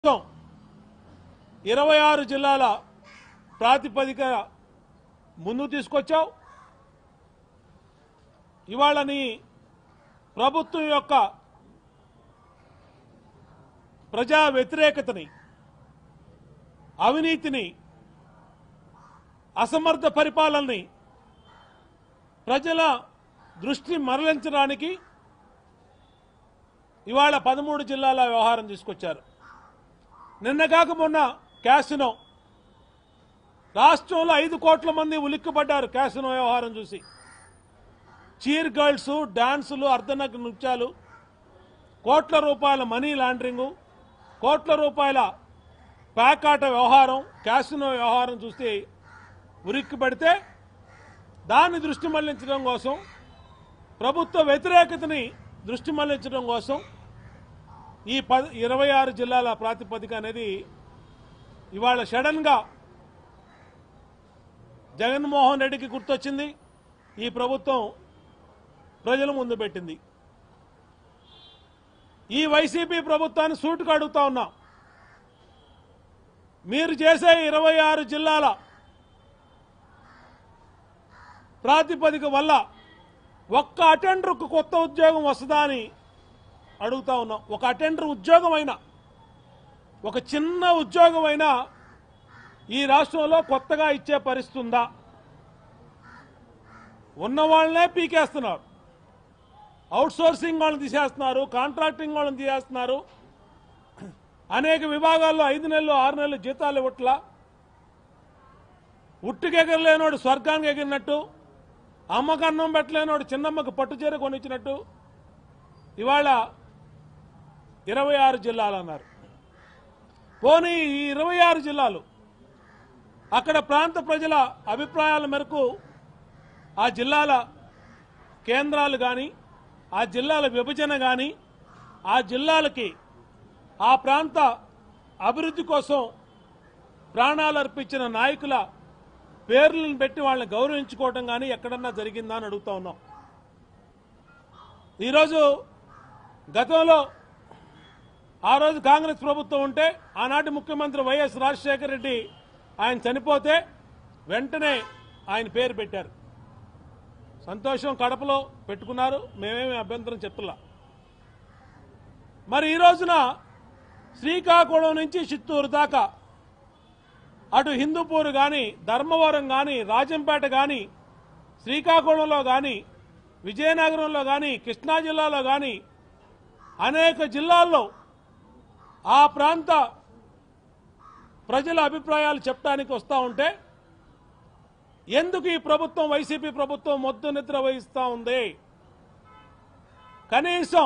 మొత్తం ఇరవై ఆరు జిల్లాల ప్రాతిపదిక ముందు తీసుకొచ్చావు ఇవాళ నీ ప్రభుత్వం యొక్క ప్రజా వ్యతిరేకతని అవినీతిని అసమర్థ పరిపాలనని ప్రజల దృష్టి మరలించడానికి ఇవాళ పదమూడు జిల్లాల వ్యవహారం తీసుకొచ్చారు నిన్న కాక మొన్న క్యాసినో రాష్ట్రంలో ఐదు కోట్ల మంది ఉలిక్కిపడ్డారు క్యాసినో వ్యవహారం చూసి చీర్ గర్ల్స్ డాన్సులు అర్ధనగ్న నృత్యాలు కోట్ల రూపాయల మనీ లాండరింగు కోట్ల రూపాయల ప్యాకాట వ్యవహారం క్యాసినో వ్యవహారం చూసి ఉరికి పడితే దాన్ని దృష్టి మళ్లించడం కోసం ప్రభుత్వ వ్యతిరేకతని దృష్టి మళ్లించడం కోసం ఈ పద ఇరవై ఆరు జిల్లాల ప్రాతిపదిక అనేది ఇవాళ సడన్గా జగన్మోహన్ రెడ్డికి గుర్తొచ్చింది ఈ ప్రభుత్వం ప్రజల ముందు పెట్టింది ఈ వైసీపీ ప్రభుత్వాన్ని సూటుకు అడుగుతా ఉన్నాం మీరు చేసే ఇరవై ఆరు జిల్లాల ప్రాతిపదిక వల్ల ఒక్క అటెండర్కు కొత్త ఉద్యోగం వస్తుందా అని అడుగుతా ఉన్నాం ఒక అటెండర్ ఉద్యోగం అయినా ఒక చిన్న ఉద్యోగం అయినా ఈ రాష్ట్రంలో కొత్తగా ఇచ్చే పరిస్థితి ఉందా ఉన్న వాళ్ళనే పీకేస్తున్నారు అవుట్ సోర్సింగ్ వాళ్ళని తీసేస్తున్నారు కాంట్రాక్టింగ్ వాళ్ళని తీసేస్తున్నారు అనేక విభాగాల్లో ఐదు నెలలు ఆరు నెలలు జీతాలు ఇవ్వట్లా ఉట్టుకెగరలేనోడు స్వర్గానికి ఎగిరినట్టు అమ్మకు అన్నం పెట్టలేనోడు చిన్నమ్మకు పట్టుచీర కొనిచ్చినట్టు ఇవాళ ఇరవై ఆరు జిల్లాలు అన్నారు పోనీ ఈ ఇరవై ఆరు జిల్లాలు అక్కడ ప్రాంత ప్రజల అభిప్రాయాల మేరకు ఆ జిల్లాల కేంద్రాలు కానీ ఆ జిల్లాల విభజన కానీ ఆ జిల్లాలకి ఆ ప్రాంత అభివృద్ధి కోసం ప్రాణాలు అర్పించిన నాయకుల పేర్లను పెట్టి వాళ్ళని గౌరవించుకోవటం కానీ ఎక్కడన్నా జరిగిందా అని అడుగుతా ఉన్నాం ఈరోజు గతంలో ఆ రోజు కాంగ్రెస్ ప్రభుత్వం ఉంటే ఆనాటి ముఖ్యమంత్రి వైఎస్ రాజశేఖర రెడ్డి ఆయన చనిపోతే వెంటనే ఆయన పేరు పెట్టారు సంతోషం కడపలో పెట్టుకున్నారు మేమేమి అభ్యంతరం చెప్తున్నా మరి ఈ రోజున శ్రీకాకుళం నుంచి చిత్తూరు దాకా అటు హిందూపూర్ కానీ ధర్మవరం కానీ రాజంపేట కానీ శ్రీకాకుళంలో కానీ విజయనగరంలో కానీ కృష్ణా జిల్లాలో కానీ అనేక జిల్లాల్లో ఆ ప్రాంత ప్రజల అభిప్రాయాలు చెప్పడానికి వస్తూ ఉంటే ఎందుకు ఈ ప్రభుత్వం వైసీపీ ప్రభుత్వం మొద్దు నిద్ర వహిస్తూ ఉంది కనీసం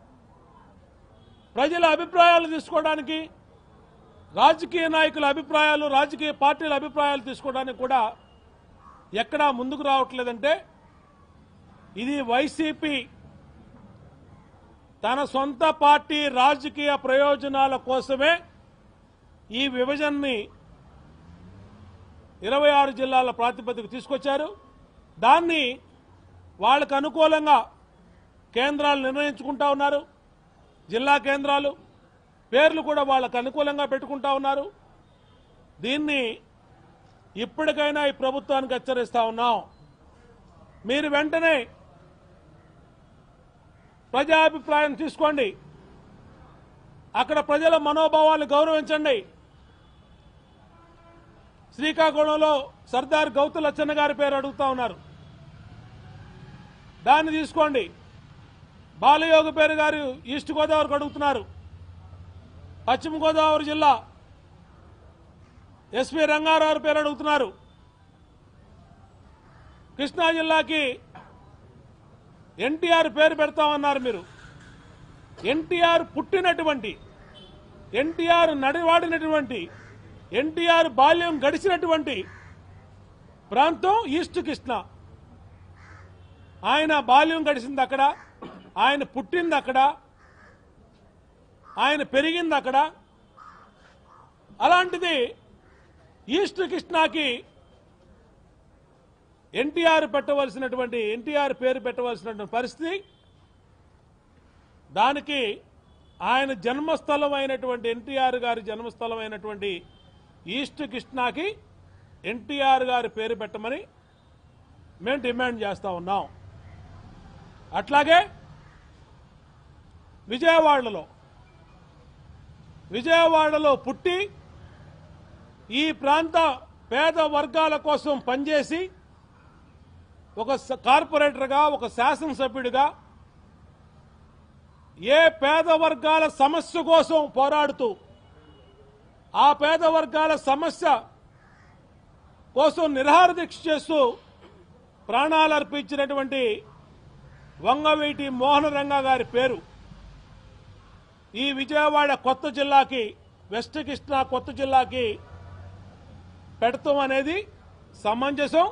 ప్రజల అభిప్రాయాలు తీసుకోవడానికి రాజకీయ నాయకుల అభిప్రాయాలు రాజకీయ పార్టీల అభిప్రాయాలు తీసుకోవడానికి కూడా ఎక్కడా ముందుకు రావట్లేదంటే ఇది వైసీపీ తన సొంత పార్టీ రాజకీయ ప్రయోజనాల కోసమే ఈ విభజనని ఇరవై ఆరు జిల్లాల ప్రాతిపదిక తీసుకొచ్చారు దాన్ని వాళ్ళకు అనుకూలంగా కేంద్రాలు నిర్ణయించుకుంటా ఉన్నారు జిల్లా కేంద్రాలు పేర్లు కూడా వాళ్ళకు అనుకూలంగా పెట్టుకుంటా ఉన్నారు దీన్ని ఇప్పటికైనా ఈ ప్రభుత్వానికి హెచ్చరిస్తా ఉన్నాం మీరు వెంటనే ప్రజాభిప్రాయం తీసుకోండి అక్కడ ప్రజల మనోభావాలు గౌరవించండి శ్రీకాకుళంలో సర్దార్ గౌతు లచ్చన్న గారి పేరు అడుగుతా ఉన్నారు దాన్ని తీసుకోండి బాలయోగ పేరు గారు ఈస్ట్ గోదావరికి అడుగుతున్నారు పశ్చిమ గోదావరి జిల్లా ఎస్పీ రంగారావు పేరు అడుగుతున్నారు కృష్ణా జిల్లాకి ఎన్టీఆర్ పేరు పెడతామన్నారు మీరు ఎన్టీఆర్ పుట్టినటువంటి ఎన్టీఆర్ నడివాడినటువంటి ఎన్టీఆర్ బాల్యం గడిచినటువంటి ప్రాంతం ఈస్ట్ కృష్ణ ఆయన బాల్యం గడిచింది అక్కడ ఆయన పుట్టింది అక్కడ ఆయన పెరిగింది అక్కడ అలాంటిది ఈస్ట్ కృష్ణాకి ఎన్టీఆర్ పెట్టవలసినటువంటి ఎన్టీఆర్ పేరు పెట్టవలసినటువంటి పరిస్థితి దానికి ఆయన జన్మస్థలం అయినటువంటి ఎన్టీఆర్ గారి జన్మస్థలం అయినటువంటి ఈస్ట్ కృష్ణాకి ఎన్టీఆర్ గారి పేరు పెట్టమని మేము డిమాండ్ చేస్తా ఉన్నాం అట్లాగే విజయవాడలో విజయవాడలో పుట్టి ఈ ప్రాంత పేద వర్గాల కోసం పనిచేసి ఒక స- కార్పొరేటర్గా ఒక శాసనసభ్యుడిగా ఏ పేద వర్గాల సమస్య కోసం పోరాడుతూ ఆ పేద వర్గాల సమస్య కోసం నిరహార దీక్ష చేస్తూ ప్రాణాలు అర్పించినటువంటి వంగవీటి మోహన రంగ గారి పేరు ఈ విజయవాడ కొత్త జిల్లాకి వెస్ట్ కృష్ణా కొత్త జిల్లాకి పెడతాం అనేది సమంజసం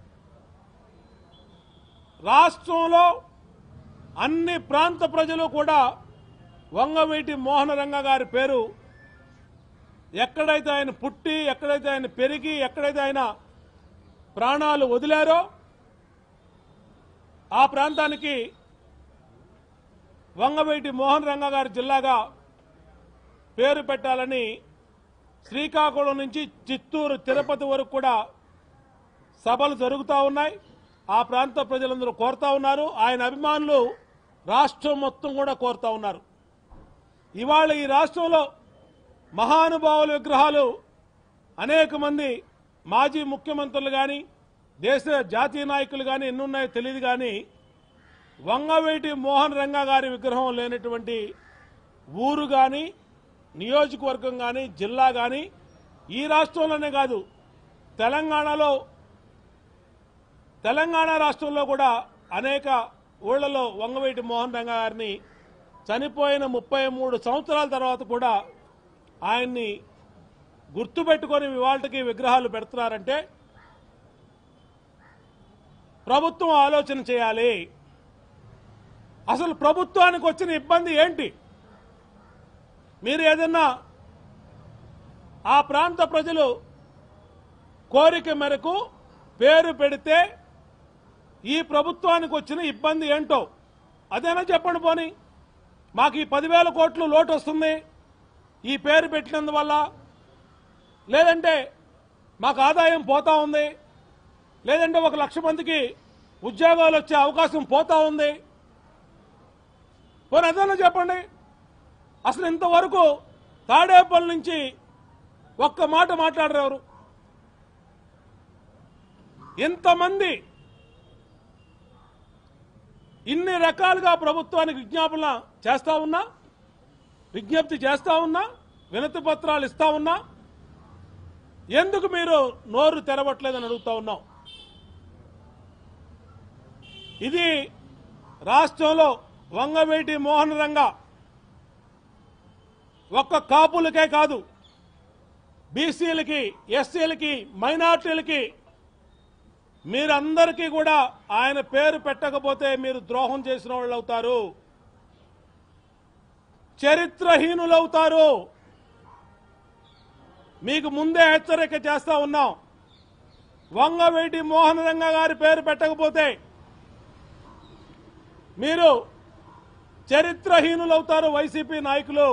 రాష్ట్రంలో అన్ని ప్రాంత ప్రజలు కూడా వంగవీటి మోహన రంగ గారి పేరు ఎక్కడైతే ఆయన పుట్టి ఎక్కడైతే ఆయన పెరిగి ఎక్కడైతే ఆయన ప్రాణాలు వదిలారో ఆ ప్రాంతానికి వంగవీటి మోహన్ రంగ గారి జిల్లాగా పేరు పెట్టాలని శ్రీకాకుళం నుంచి చిత్తూరు తిరుపతి వరకు కూడా సభలు జరుగుతూ ఉన్నాయి ఆ ప్రాంత ప్రజలందరూ కోరుతా ఉన్నారు ఆయన అభిమానులు రాష్ట్రం మొత్తం కూడా కోరుతా ఉన్నారు ఇవాళ ఈ రాష్ట్రంలో మహానుభావుల విగ్రహాలు అనేక మంది మాజీ ముఖ్యమంత్రులు కానీ దేశ జాతీయ నాయకులు కానీ ఎన్నున్నాయో తెలియదు కానీ వంగవేటి మోహన్ రంగా గారి విగ్రహం లేనటువంటి ఊరు కానీ నియోజకవర్గం కానీ జిల్లా కానీ ఈ రాష్ట్రంలోనే కాదు తెలంగాణలో తెలంగాణ రాష్ట్రంలో కూడా అనేక ఊళ్ళలో వంగవేటి మోహన్ రంగా గారిని చనిపోయిన ముప్పై మూడు సంవత్సరాల తర్వాత కూడా ఆయన్ని గుర్తుపెట్టుకొని ఇవాళకి విగ్రహాలు పెడుతున్నారంటే ప్రభుత్వం ఆలోచన చేయాలి అసలు ప్రభుత్వానికి వచ్చిన ఇబ్బంది ఏంటి మీరు ఏదన్నా ఆ ప్రాంత ప్రజలు కోరిక మేరకు పేరు పెడితే ఈ ప్రభుత్వానికి వచ్చిన ఇబ్బంది ఏంటో అదేనా చెప్పండి పోని మాకు ఈ పదివేల కోట్లు లోటు వస్తుంది ఈ పేరు పెట్టినందువల్ల లేదంటే మాకు ఆదాయం పోతా ఉంది లేదంటే ఒక లక్ష మందికి ఉద్యోగాలు వచ్చే అవకాశం పోతా ఉంది పోనీ అదన్నా చెప్పండి అసలు ఇంతవరకు తాడేపల్లి నుంచి ఒక్క మాట మాట్లాడరు ఎవరు ఇంతమంది ఇన్ని రకాలుగా ప్రభుత్వానికి విజ్ఞాపన చేస్తా ఉన్నా విజ్ఞప్తి చేస్తా ఉన్నా వినతి పత్రాలు ఇస్తా ఉన్నా ఎందుకు మీరు నోరు తెరవట్లేదని అడుగుతా ఉన్నాం ఇది రాష్ట్రంలో వంగవేటి మోహన్ రంగ ఒక్క కాపులకే కాదు బీసీలకి ఎస్సీలకి మైనార్టీలకి మీరందరికీ కూడా ఆయన పేరు పెట్టకపోతే మీరు ద్రోహం చేసిన వాళ్ళు అవుతారు చరిత్రహీనులవుతారు మీకు ముందే హెచ్చరిక చేస్తా ఉన్నాం వంగవేటి మోహన్ రంగ గారి పేరు పెట్టకపోతే మీరు చరిత్రహీనులవుతారు వైసీపీ నాయకులు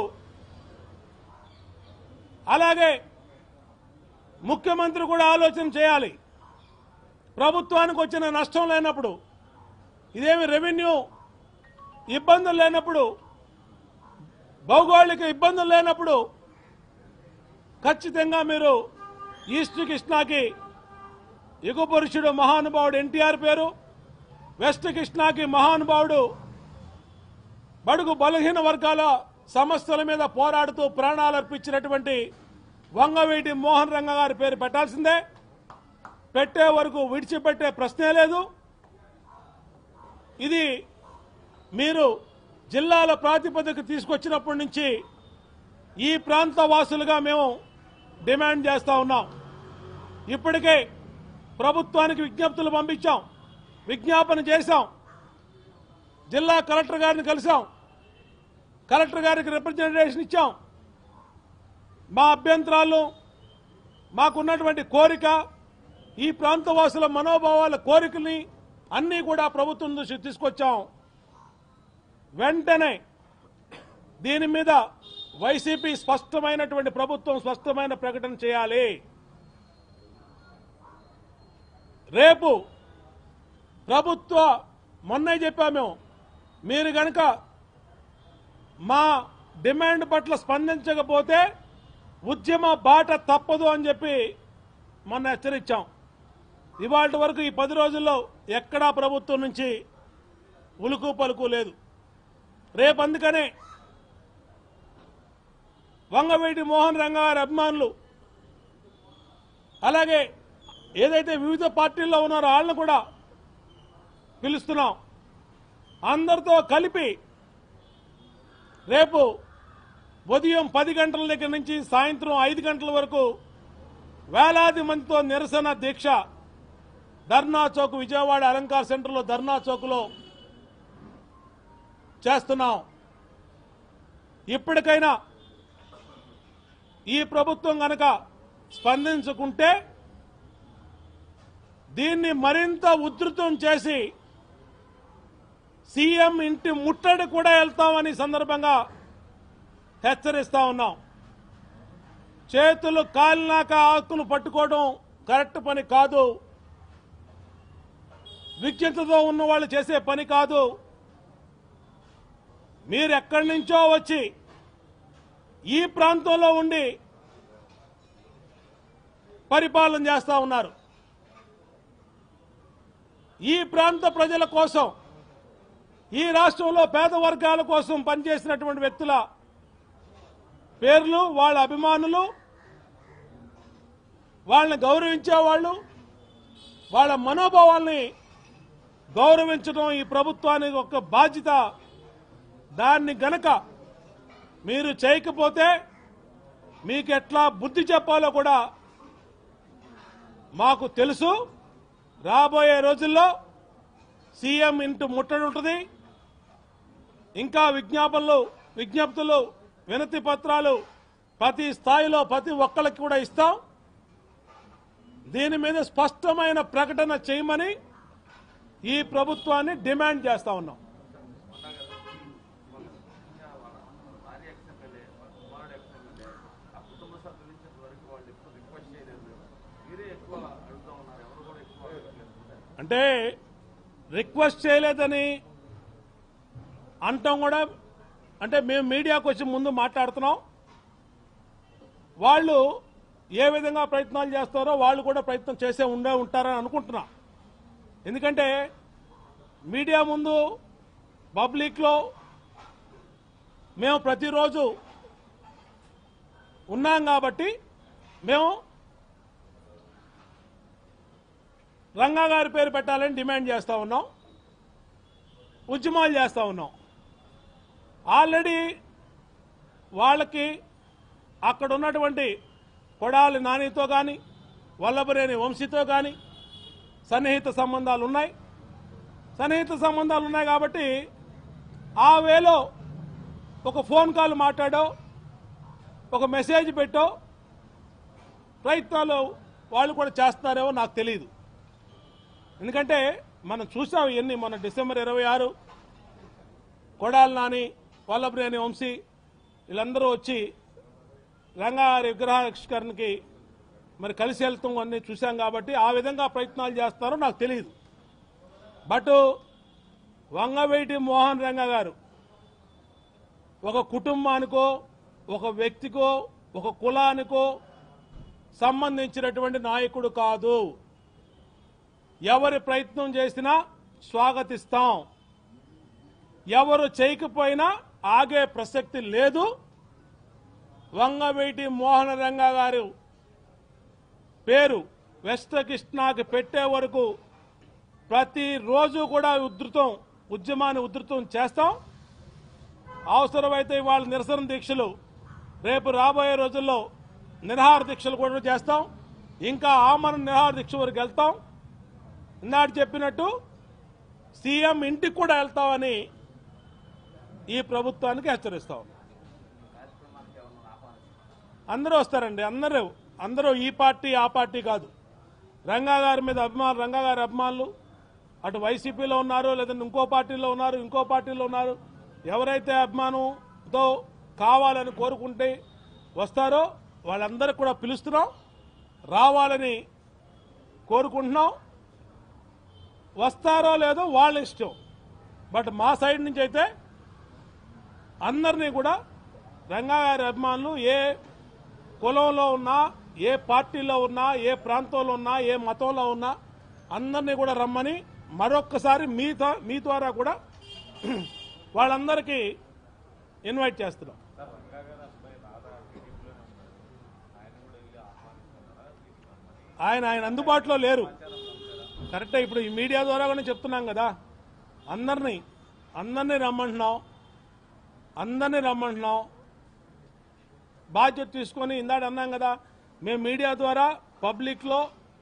అలాగే ముఖ్యమంత్రి కూడా ఆలోచన చేయాలి ప్రభుత్వానికి వచ్చిన నష్టం లేనప్పుడు ఇదేమి రెవెన్యూ ఇబ్బందులు లేనప్పుడు భౌగోళిక ఇబ్బందులు లేనప్పుడు ఖచ్చితంగా మీరు ఈస్ట్ కృష్ణాకి యుగ పురుషుడు మహానుభావుడు ఎన్టీఆర్ పేరు వెస్ట్ కృష్ణాకి మహానుభావుడు బడుగు బలహీన వర్గాల సమస్యల మీద పోరాడుతూ ప్రాణాలు అర్పించినటువంటి వంగవీటి మోహన్ రంగ గారి పేరు పెట్టాల్సిందే పెట్టే వరకు విడిచిపెట్టే ప్రశ్నే లేదు ఇది మీరు జిల్లాల ప్రాతిపదిక తీసుకొచ్చినప్పటి నుంచి ఈ ప్రాంత వాసులుగా మేము డిమాండ్ చేస్తా ఉన్నాం ఇప్పటికే ప్రభుత్వానికి విజ్ఞప్తులు పంపించాం విజ్ఞాపన చేశాం జిల్లా కలెక్టర్ గారిని కలిసాం కలెక్టర్ గారికి రిప్రజెంటేషన్ ఇచ్చాం మా అభ్యంతరాలు మాకున్నటువంటి కోరిక ఈ ప్రాంత వాసుల మనోభావాల కోరికల్ని అన్నీ కూడా ప్రభుత్వం దృష్టికి తీసుకొచ్చాం వెంటనే దీని మీద వైసీపీ స్పష్టమైనటువంటి ప్రభుత్వం స్పష్టమైన ప్రకటన చేయాలి రేపు ప్రభుత్వ మొన్నే చెప్పాము మీరు గనక మా డిమాండ్ పట్ల స్పందించకపోతే ఉద్యమ బాట తప్పదు అని చెప్పి మొన్న హెచ్చరించాం ఇవాళ వరకు ఈ పది రోజుల్లో ఎక్కడా ప్రభుత్వం నుంచి ఉలుకు పలుకు లేదు రేపు అందుకనే వంగవీటి మోహన్ రంగారి అభిమానులు అలాగే ఏదైతే వివిధ పార్టీల్లో ఉన్నారో వాళ్ళని కూడా పిలుస్తున్నాం అందరితో కలిపి రేపు ఉదయం పది గంటల దగ్గర నుంచి సాయంత్రం ఐదు గంటల వరకు వేలాది మందితో నిరసన దీక్ష ధర్నా చౌక్ విజయవాడ అలంకార్ సెంటర్లో ధర్నా చౌక్లో చేస్తున్నాం ఇప్పటికైనా ఈ ప్రభుత్వం గనక స్పందించుకుంటే దీన్ని మరింత ఉధృతం చేసి సీఎం ఇంటి ముట్టడి కూడా వెళ్తామని ఈ సందర్భంగా హెచ్చరిస్తా ఉన్నాం చేతులు కాలినాక ఆకులు పట్టుకోవడం కరెక్ట్ పని కాదు విజ్ఞతతో ఉన్న వాళ్ళు చేసే పని కాదు మీరు ఎక్కడి నుంచో వచ్చి ఈ ప్రాంతంలో ఉండి పరిపాలన చేస్తా ఉన్నారు ఈ ప్రాంత ప్రజల కోసం ఈ రాష్ట్రంలో పేద వర్గాల కోసం పనిచేసినటువంటి వ్యక్తుల పేర్లు వాళ్ళ అభిమానులు వాళ్ళని గౌరవించేవాళ్ళు వాళ్ళ మనోభావాల్ని గౌరవించడం ఈ ప్రభుత్వానికి ఒక బాధ్యత దాన్ని గనక మీరు చేయకపోతే మీకు ఎట్లా బుద్ధి చెప్పాలో కూడా మాకు తెలుసు రాబోయే రోజుల్లో సీఎం ఇంటూ ముట్టడి ఉంటుంది ఇంకా విజ్ఞాపనలు విజ్ఞప్తులు వినతి పత్రాలు ప్రతి స్థాయిలో ప్రతి ఒక్కరికి కూడా ఇస్తాం దీని మీద స్పష్టమైన ప్రకటన చేయమని ఈ ప్రభుత్వాన్ని డిమాండ్ చేస్తా ఉన్నాం భార్య ఎక్స్ఎమ్మెల్యే కుమారుడు ఎక్స్ఎమ్మెల్యే ఆ కుటుంబ సభ్యుల నుంచి వరకు వాళ్ళు ఎక్కువ రిక్వెస్ట్ చేయలేదు మీరే ఎక్కువ అడుగుతా ఉన్నారు ఎవరు కూడా ఎక్కువ అడగట్లేదు అంటే రిక్వెస్ట్ చేయలేదని అంటాం కూడా అంటే మేము మీడియాకు వచ్చి ముందు మాట్లాడుతున్నాం వాళ్ళు ఏ విధంగా ప్రయత్నాలు చేస్తారో వాళ్ళు కూడా ప్రయత్నం చేసే ఉండే ఉంటారని అనుకుంటున్నా ఎందుకంటే మీడియా ముందు పబ్లిక్లో మేము ప్రతిరోజు ఉన్నాం కాబట్టి మేము రంగా గారి పేరు పెట్టాలని డిమాండ్ చేస్తా ఉన్నాం ఉద్యమాలు చేస్తా ఉన్నాం ఆల్రెడీ వాళ్ళకి అక్కడ ఉన్నటువంటి కొడాలి నానితో కానీ వల్లభరేని వంశీతో కానీ సన్నిహిత సంబంధాలు ఉన్నాయి సన్నిహిత సంబంధాలు ఉన్నాయి కాబట్టి ఆ వేలో ఒక ఫోన్ కాల్ మాట్లాడో ఒక మెసేజ్ పెట్టో ప్రయత్నాలు వాళ్ళు కూడా చేస్తున్నారేమో నాకు తెలియదు ఎందుకంటే మనం చూసాం ఇవన్నీ మొన్న డిసెంబర్ ఇరవై ఆరు కొడాలి నాని వల్లభనేని వంశీ వీళ్ళందరూ వచ్చి రంగారి విగ్రహావిష్కరణకి మరి కలిసి వెళ్తాం అన్ని చూసాం కాబట్టి ఆ విధంగా ప్రయత్నాలు చేస్తారో నాకు తెలియదు బట్ వంగవేటి మోహన్ రంగ గారు ఒక కుటుంబానికో ఒక వ్యక్తికో ఒక కులానికో సంబంధించినటువంటి నాయకుడు కాదు ఎవరి ప్రయత్నం చేసినా స్వాగతిస్తాం ఎవరు చేయకపోయినా ఆగే ప్రసక్తి లేదు వంగవీటి మోహన రంగ గారు పేరు వెస్ట్ కృష్ణాకి పెట్టే వరకు ప్రతిరోజు కూడా ఉధృతం ఉద్యమాన్ని ఉధృతం చేస్తాం అవసరమైతే ఇవాళ నిరసన దీక్షలు రేపు రాబోయే రోజుల్లో నిరహార దీక్షలు కూడా చేస్తాం ఇంకా ఆమరణ నిరహార దీక్ష వరకు వెళ్తాం ఇందాక చెప్పినట్టు సీఎం ఇంటికి కూడా వెళ్తామని ఈ ప్రభుత్వానికి హెచ్చరిస్తాం కార్యక్రమానికి ఏమన్నా ఆహ్వానిస్తున్నారు అందరూ వస్తారండి అందరూ అందరూ ఈ పార్టీ ఆ పార్టీ కాదు రంగా గారి మీద అభిమానులు రంగా గారి అభిమానులు అటు వైసీపీలో ఉన్నారు లేదంటే ఇంకో పార్టీలో ఉన్నారు ఇంకో పార్టీలో ఉన్నారు ఎవరైతే అభిమానంతో కావాలని కోరుకుంటే వస్తారో వాళ్ళందరికీ కూడా పిలుస్తున్నాం రావాలని కోరుకుంటున్నాం వస్తారో లేదో వాళ్ళ ఇష్టం బట్ మా సైడ్ నుంచి అయితే అందరినీ కూడా రంగా గారి అభిమానులు ఏ కులంలో ఉన్నా ఏ పార్టీలో ఉన్నా ఏ ప్రాంతంలో ఉన్నా ఏ మతంలో ఉన్నా అందరినీ కూడా రమ్మని మరొక్కసారి మీ తో- మీ ద్వారా కూడా వాళ్ళందరికీ ఇన్వైట్ చేస్తున్నాం ఆయన ఆయన అందుబాటులో లేరు కరెక్టే ఇప్పుడు ఈ మీడియా ద్వారా కూడా చెప్తున్నాం కదా అందరినీ అందరినీ రమ్మంటున్నాం అందరినీ రమ్మంటున్నాం బాధ్యత తీసుకొని ఇందాక అన్నాం కదా మేము మీడియా ద్వారా పబ్లిక్లో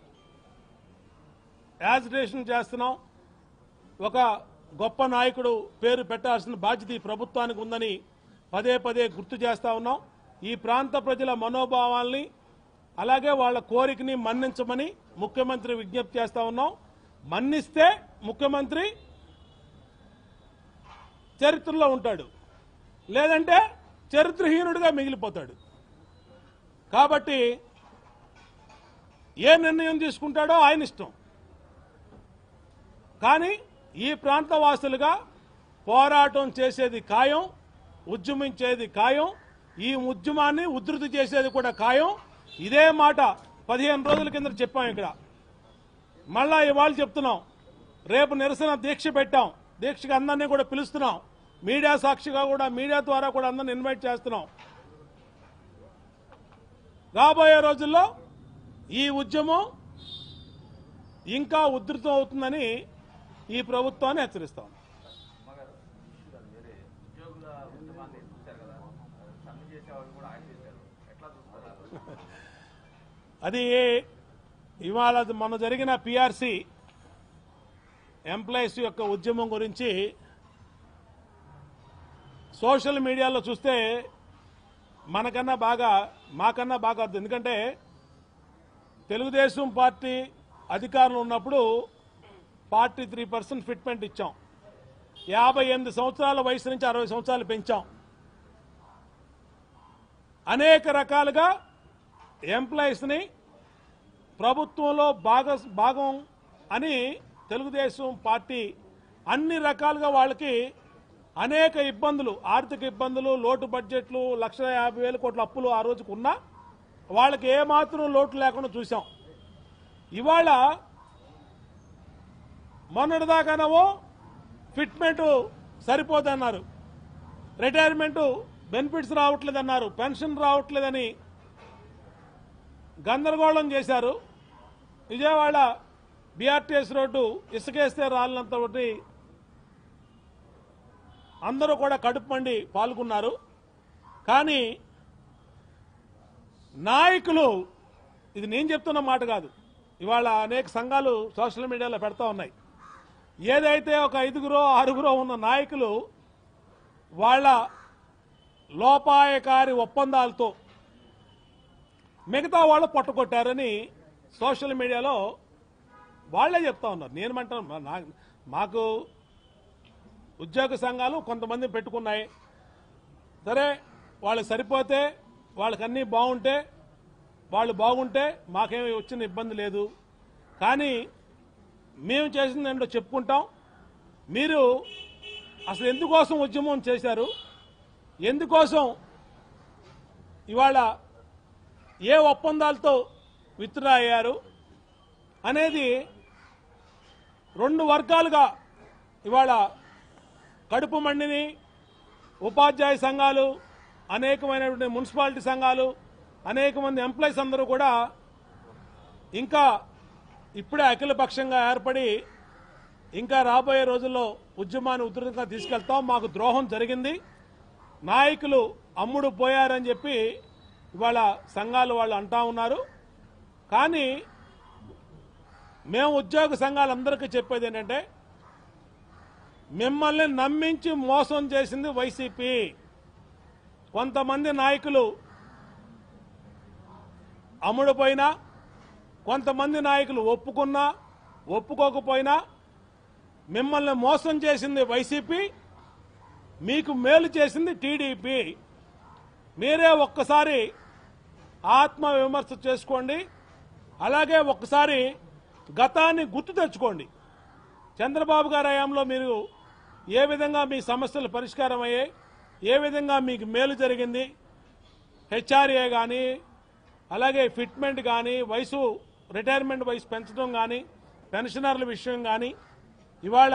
యాజిటేషన్ చేస్తున్నాం ఒక గొప్ప నాయకుడు పేరు పెట్టాల్సిన బాధ్యత ఈ ప్రభుత్వానికి ఉందని పదే పదే గుర్తు చేస్తా ఉన్నాం ఈ ప్రాంత ప్రజల మనోభావాల్ని అలాగే వాళ్ళ కోరికని మన్నించమని ముఖ్యమంత్రి విజ్ఞప్తి చేస్తా ఉన్నాం మన్నిస్తే ముఖ్యమంత్రి చరిత్రలో ఉంటాడు లేదంటే చరిత్రహీనుడిగా మిగిలిపోతాడు కాబట్టి ఏ నిర్ణయం తీసుకుంటాడో ఆయన ఇష్టం కానీ ఈ ప్రాంత వాసులుగా పోరాటం చేసేది ఖాయం ఉద్యమించేది ఖాయం ఈ ఉద్యమాన్ని ఉధృతి చేసేది కూడా ఖాయం ఇదే మాట పదిహేను రోజుల కింద చెప్పాం ఇక్కడ మళ్ళా ఇవాళ చెప్తున్నాం రేపు నిరసన దీక్ష పెట్టాం దీక్షకి అందరినీ కూడా పిలుస్తున్నాం మీడియా సాక్షిగా కూడా మీడియా ద్వారా కూడా అందరిని ఇన్వైట్ చేస్తున్నాం రాబోయే రోజుల్లో ఈ ఉద్యమం ఇంకా ఉధృతం అవుతుందని ఈ ప్రభుత్వాన్ని హెచ్చరిస్తాం అమ్మగారు ఇష్యూ కాదు వేరే ఉద్యోగుల ఉద్యమాన్ని చూశారు కదా సమ్మె చేసేవాళ్ళు కూడా ఆయన చేశారు ఎట్లా చూస్తారు అది ఇవాళ మొన్న జరిగిన పిఆర్సి ఎంప్లాయీస్ యొక్క ఉద్యమం గురించి సోషల్ మీడియాలో చూస్తే మనకన్నా బాగా మాకన్నా బాగా అర్థం ఎందుకంటే తెలుగుదేశం పార్టీ అధికారంలో ఉన్నప్పుడు ఫార్టీ త్రీ పర్సెంట్ ఫిట్మెంట్ ఇచ్చాం యాభై ఎనిమిది సంవత్సరాల వయసు నుంచి అరవై సంవత్సరాలు పెంచాం అనేక రకాలుగా ఎంప్లాయీస్ని ప్రభుత్వంలో భాగ భాగం అని తెలుగుదేశం పార్టీ అన్ని రకాలుగా వాళ్ళకి అనేక ఇబ్బందులు ఆర్థిక ఇబ్బందులు లోటు బడ్జెట్లు లక్ష యాభై వేల కోట్ల అప్పులు ఆ రోజుకు ఉన్నా వాళ్ళకి ఏమాత్రం లోటు లేకుండా చూసాం ఇవాళ మొన్నటిదాకానేమో ఫిట్మెంట్ సరిపోదన్నారు రిటైర్మెంట్ బెనిఫిట్స్ రావట్లేదన్నారు పెన్షన్ రావట్లేదని గందరగోళం చేశారు విజయవాడ బీఆర్టీఎస్ రోడ్డు ఇసుకేస్తే రాలినంత ఒకటి అందరూ కూడా కడుపు మండి పాల్గొన్నారు కానీ నాయకులు ఇది నేను చెప్తున్న మాట కాదు ఇవాళ అనేక సంఘాలు సోషల్ మీడియాలో పెడతా ఉన్నాయి ఏదైతే ఒక ఐదుగురో ఆరుగురో ఉన్న నాయకులు వాళ్ళ లోపాయకారి ఒప్పందాలతో మిగతా వాళ్ళు పొట్టకొట్టారని సోషల్ మీడియాలో వాళ్ళే చెప్తా ఉన్నారు నేను అంటాను మా- నా- మాకు ఉద్యోగ సంఘాలు కొంతమంది పెట్టుకున్నాయి సరే వాళ్ళు సరిపోతే వాళ్ళకి అన్నీ బాగుంటే వాళ్ళు బాగుంటే మాకేమి వచ్చిన ఇబ్బంది లేదు కానీ మేము చేసింది ఏంటో చెప్పుకుంటాం మీరు అసలు ఎందుకోసం ఉద్యమం చేశారు ఎందుకోసం ఇవాళ ఏ ఒప్పందాలతో విత్డ్రా అయ్యారు అనేది రెండు వర్గాలుగా ఇవాళ కడుపు మండిని ఉపాధ్యాయ సంఘాలు అనేకమైనటువంటి మున్సిపాలిటీ సంఘాలు అనేక మంది ఎంప్లాయీస్ అందరూ కూడా ఇంకా ఇప్పుడే అఖిలపక్షంగా ఏర్పడి ఇంకా రాబోయే రోజుల్లో ఉద్యమాన్ని ఉధృతంగా తీసుకెళ్తాం మాకు ద్రోహం జరిగింది నాయకులు అమ్ముడు పోయారని చెప్పి ఇవాళ సంఘాలు వాళ్ళు అంటా ఉన్నారు కానీ మేము ఉద్యోగ సంఘాలందరికీ చెప్పేది ఏంటంటే మిమ్మల్ని నమ్మించి మోసం చేసింది వైసీపీ కొంతమంది నాయకులు అమ్ముడుపోయినా కొంతమంది నాయకులు ఒప్పుకున్నా ఒప్పుకోకపోయినా మిమ్మల్ని మోసం చేసింది వైసీపీ మీకు మేలు చేసింది టీడీపీ మీరే ఒక్కసారి ఆత్మ విమర్శ చేసుకోండి అలాగే ఒక్కసారి గతాన్ని గుర్తు తెచ్చుకోండి చంద్రబాబు గారి హయాంలో మీరు ఏ విధంగా మీ సమస్యలు పరిష్కారం అయ్యాయి ఏ విధంగా మీకు మేలు జరిగింది హెచ్ఆర్ఏ కానీ అలాగే ఫిట్మెంట్ కానీ వయసు రిటైర్మెంట్ వయసు పెంచడం కానీ పెన్షనర్ల విషయం కానీ ఇవాళ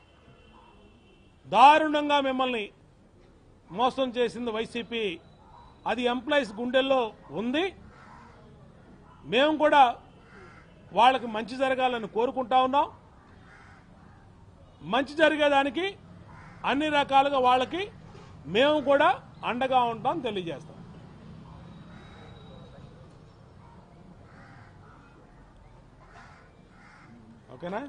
దారుణంగా మిమ్మల్ని మోసం చేసింది వైసీపీ అది ఎంప్లాయీస్ గుండెల్లో ఉంది మేము కూడా వాళ్ళకి మంచి జరగాలని కోరుకుంటా ఉన్నాం మంచి జరిగేదానికి అన్ని రకాలుగా వాళ్ళకి మేము కూడా అండగా ఉంటాం తెలియజేస్తాం ఓకేనా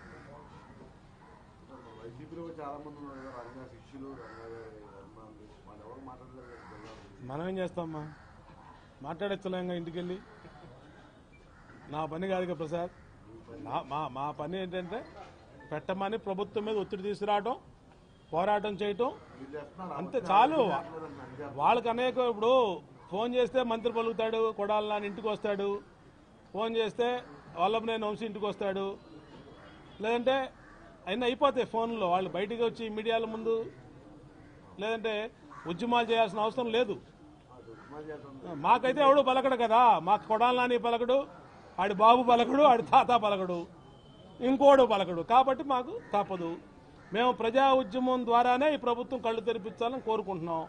వైసీపీలో చాలా మంది ఉన్నారు కదా రంగా శిష్యులు రంగా గారి అభిమానులు వాళ్ళు ఎవరు మాట్లాడలేదు కదా జిల్లాలో. మనం ఏం చేస్తామమ్మా మాట్లాడచ్చలేంగా ఇంటికి వెళ్ళి నా పని కాదుగా ప్రసాద్ నా మా మా పని ఏంటంటే పెట్టమని ప్రభుత్వం మీద ఒత్తిడి తీసుకురావడం పోరాటం చేయటం మీరు చేస్తున్నారు అంతే చాలు మాట్లాడలేదు అంతే. వాళ్ళకి అనేక ఇప్పుడు ఫోన్ చేస్తే మంత్రి పలుకుతాడు కొడాలి నాని ఇంటికి వస్తాడు ఫోన్ చేస్తే వల్లభనేని వంశీ ఇంటికి వస్తాడు లేదంటే అయినా అయిపోతాయి ఫోన్లో వాళ్ళు బయటికి వచ్చి మీడియాల ముందు లేదంటే ఉద్యమాలు చేయాల్సిన అవసరం లేదు అది ఉప్మా చేస్తుంది మాకైతే ఎవడు పలకడు కదా మాకు కొడాలి నాని పలకడు ఆడి బాబు పలకడు ఆడి తాత పలకడు ఇంకోడు పలకడు కాబట్టి మాకు తప్పదు మేము ప్రజా ఉద్యమం ద్వారానే ఈ ప్రభుత్వం కళ్ళు తెరిపించాలని కోరుకుంటున్నాం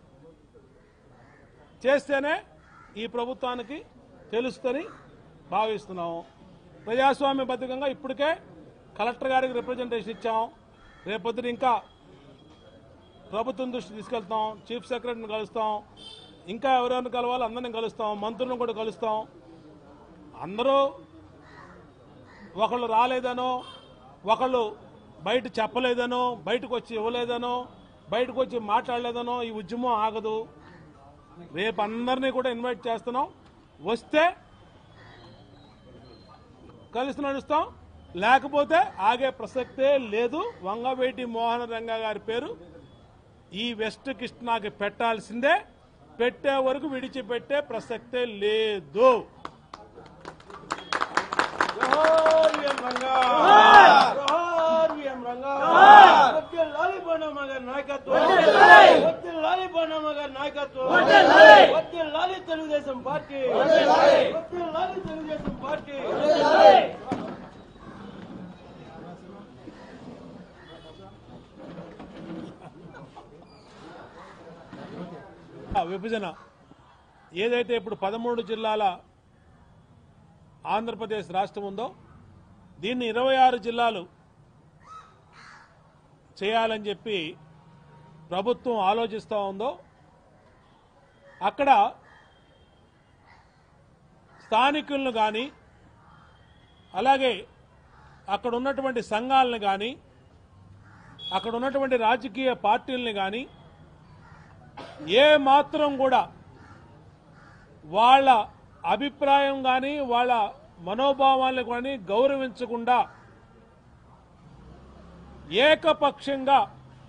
చేస్తేనే ఈ ప్రభుత్వానికి తెలుస్తని భావిస్తున్నాం ప్రజాస్వామ్యబద్ధంగా ఇప్పటికే కలెక్టర్ గారికి రిప్రజెంటేషన్ ఇచ్చాం రేపొద్దున ఇంకా ప్రభుత్వం దృష్టి తీసుకెళ్తాం చీఫ్ సెక్రటరీని కలుస్తాం ఇంకా ఎవరెవరిని కలవాలో అందరిని కలుస్తాం మంత్రులను కూడా కలుస్తాం అందరూ ఒకళ్ళు రాలేదనో ఒకళ్ళు బయట చెప్పలేదనో బయటకు వచ్చి ఇవ్వలేదనో బయటకు వచ్చి మాట్లాడలేదనో ఈ ఉద్యమం ఆగదు రేపు అందరినీ కూడా ఇన్వైట్ చేస్తున్నాం వస్తే కలిసి నడుస్తాం లేకపోతే ఆగే ప్రసక్తే లేదు వంగవేటి మోహన రంగా గారి పేరు ఈ వెస్ట్ కృష్ణాకి పెట్టాల్సిందే పెట్టే వరకు విడిచిపెట్టే ప్రసక్తే లేదు జోహార్ విఎం రంగా జోహార్ విఎం రంగా వద్దు లాలి బొన్నమ్మ గారి నాయకత్వం వద్దు లాలి బొన్నమ్మ గారి నాయకత్వం వద్దు లాలి తెలుగుదేశం పార్టీ వద్దు లాలి తెలుగుదేశం పార్టీ ఆ విభజన ఏదైతే ఇప్పుడు పదమూడు జిల్లాల ఆంధ్రప్రదేశ్ రాష్ట్రం ఉందో దీన్ని ఇరవై ఆరు జిల్లాలు చేయాలని చెప్పి ప్రభుత్వం ఆలోచిస్తూ ఉందో అక్కడ స్థానికులను కానీ అలాగే అక్కడ ఉన్నటువంటి సంఘాలను కానీ అక్కడ ఉన్నటువంటి రాజకీయ పార్టీలని కానీ ఏ మాత్రం కూడా వాళ్ళ అభిప్రాయం కానీ వాళ్ళ మనోభావాలను కానీ గౌరవించకుండా ఏకపక్షంగా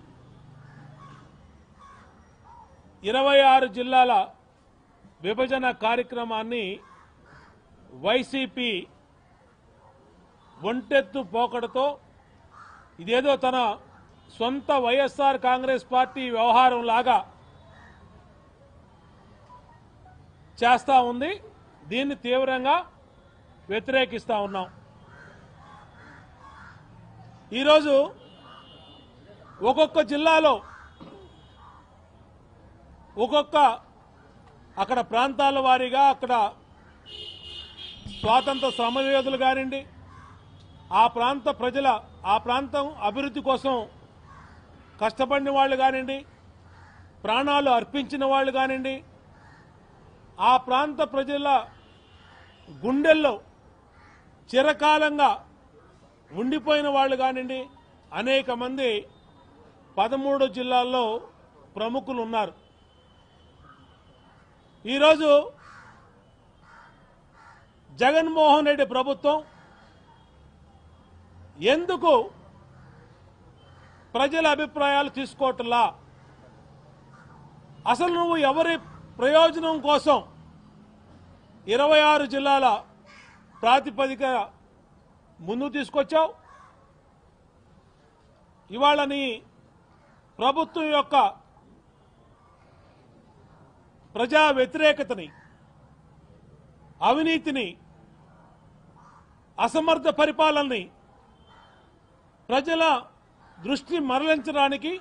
ఇరవై ఆరు జిల్లాల విభజన కార్యక్రమాన్ని వైసీపీ ఒంటెత్తు పోకడతో ఇదేదో తన సొంత వైఎస్ఆర్ కాంగ్రెస్ పార్టీ వ్యవహారం లాగా చేస్తా ఉంది దీన్ని తీవ్రంగా వ్యతిరేకిస్తా ఉన్నాం ఈరోజు ఒక్కొక్క జిల్లాలో ఒక్కొక్క అక్కడ ప్రాంతాల వారీగా అక్కడ స్వాతంత్ర శ్రమయోధులు కానివ్వండి ఆ ప్రాంత ప్రజల ఆ ప్రాంతం అభివృద్ధి కోసం కష్టపడిన వాళ్ళు కానివ్వండి ప్రాణాలు అర్పించిన వాళ్ళు కానివ్వండి ఆ ప్రాంత ప్రజల గుండెల్లో చిరకాలంగా ఉండిపోయిన వాళ్ళు కానివ్వండి అనేక మంది పదమూడు జిల్లాల్లో ప్రముఖులు ఉన్నారు ఈరోజు జగన్మోహన్ రెడ్డి ప్రభుత్వం ఎందుకు ప్రజల అభిప్రాయాలు తీసుకోవట్లా అసలు నువ్వు ఎవరి ప్రయోజనం కోసం ఇరవై ఆరు జిల్లాల ప్రాతిపదిక ముందు తీసుకొచ్చావు ఇవాళ నీ ప్రభుత్వం యొక్క ప్రజా వ్యతిరేకతని అవినీతిని అసమర్థ పరిపాలనని ప్రజల దృష్టి మరలించడానికి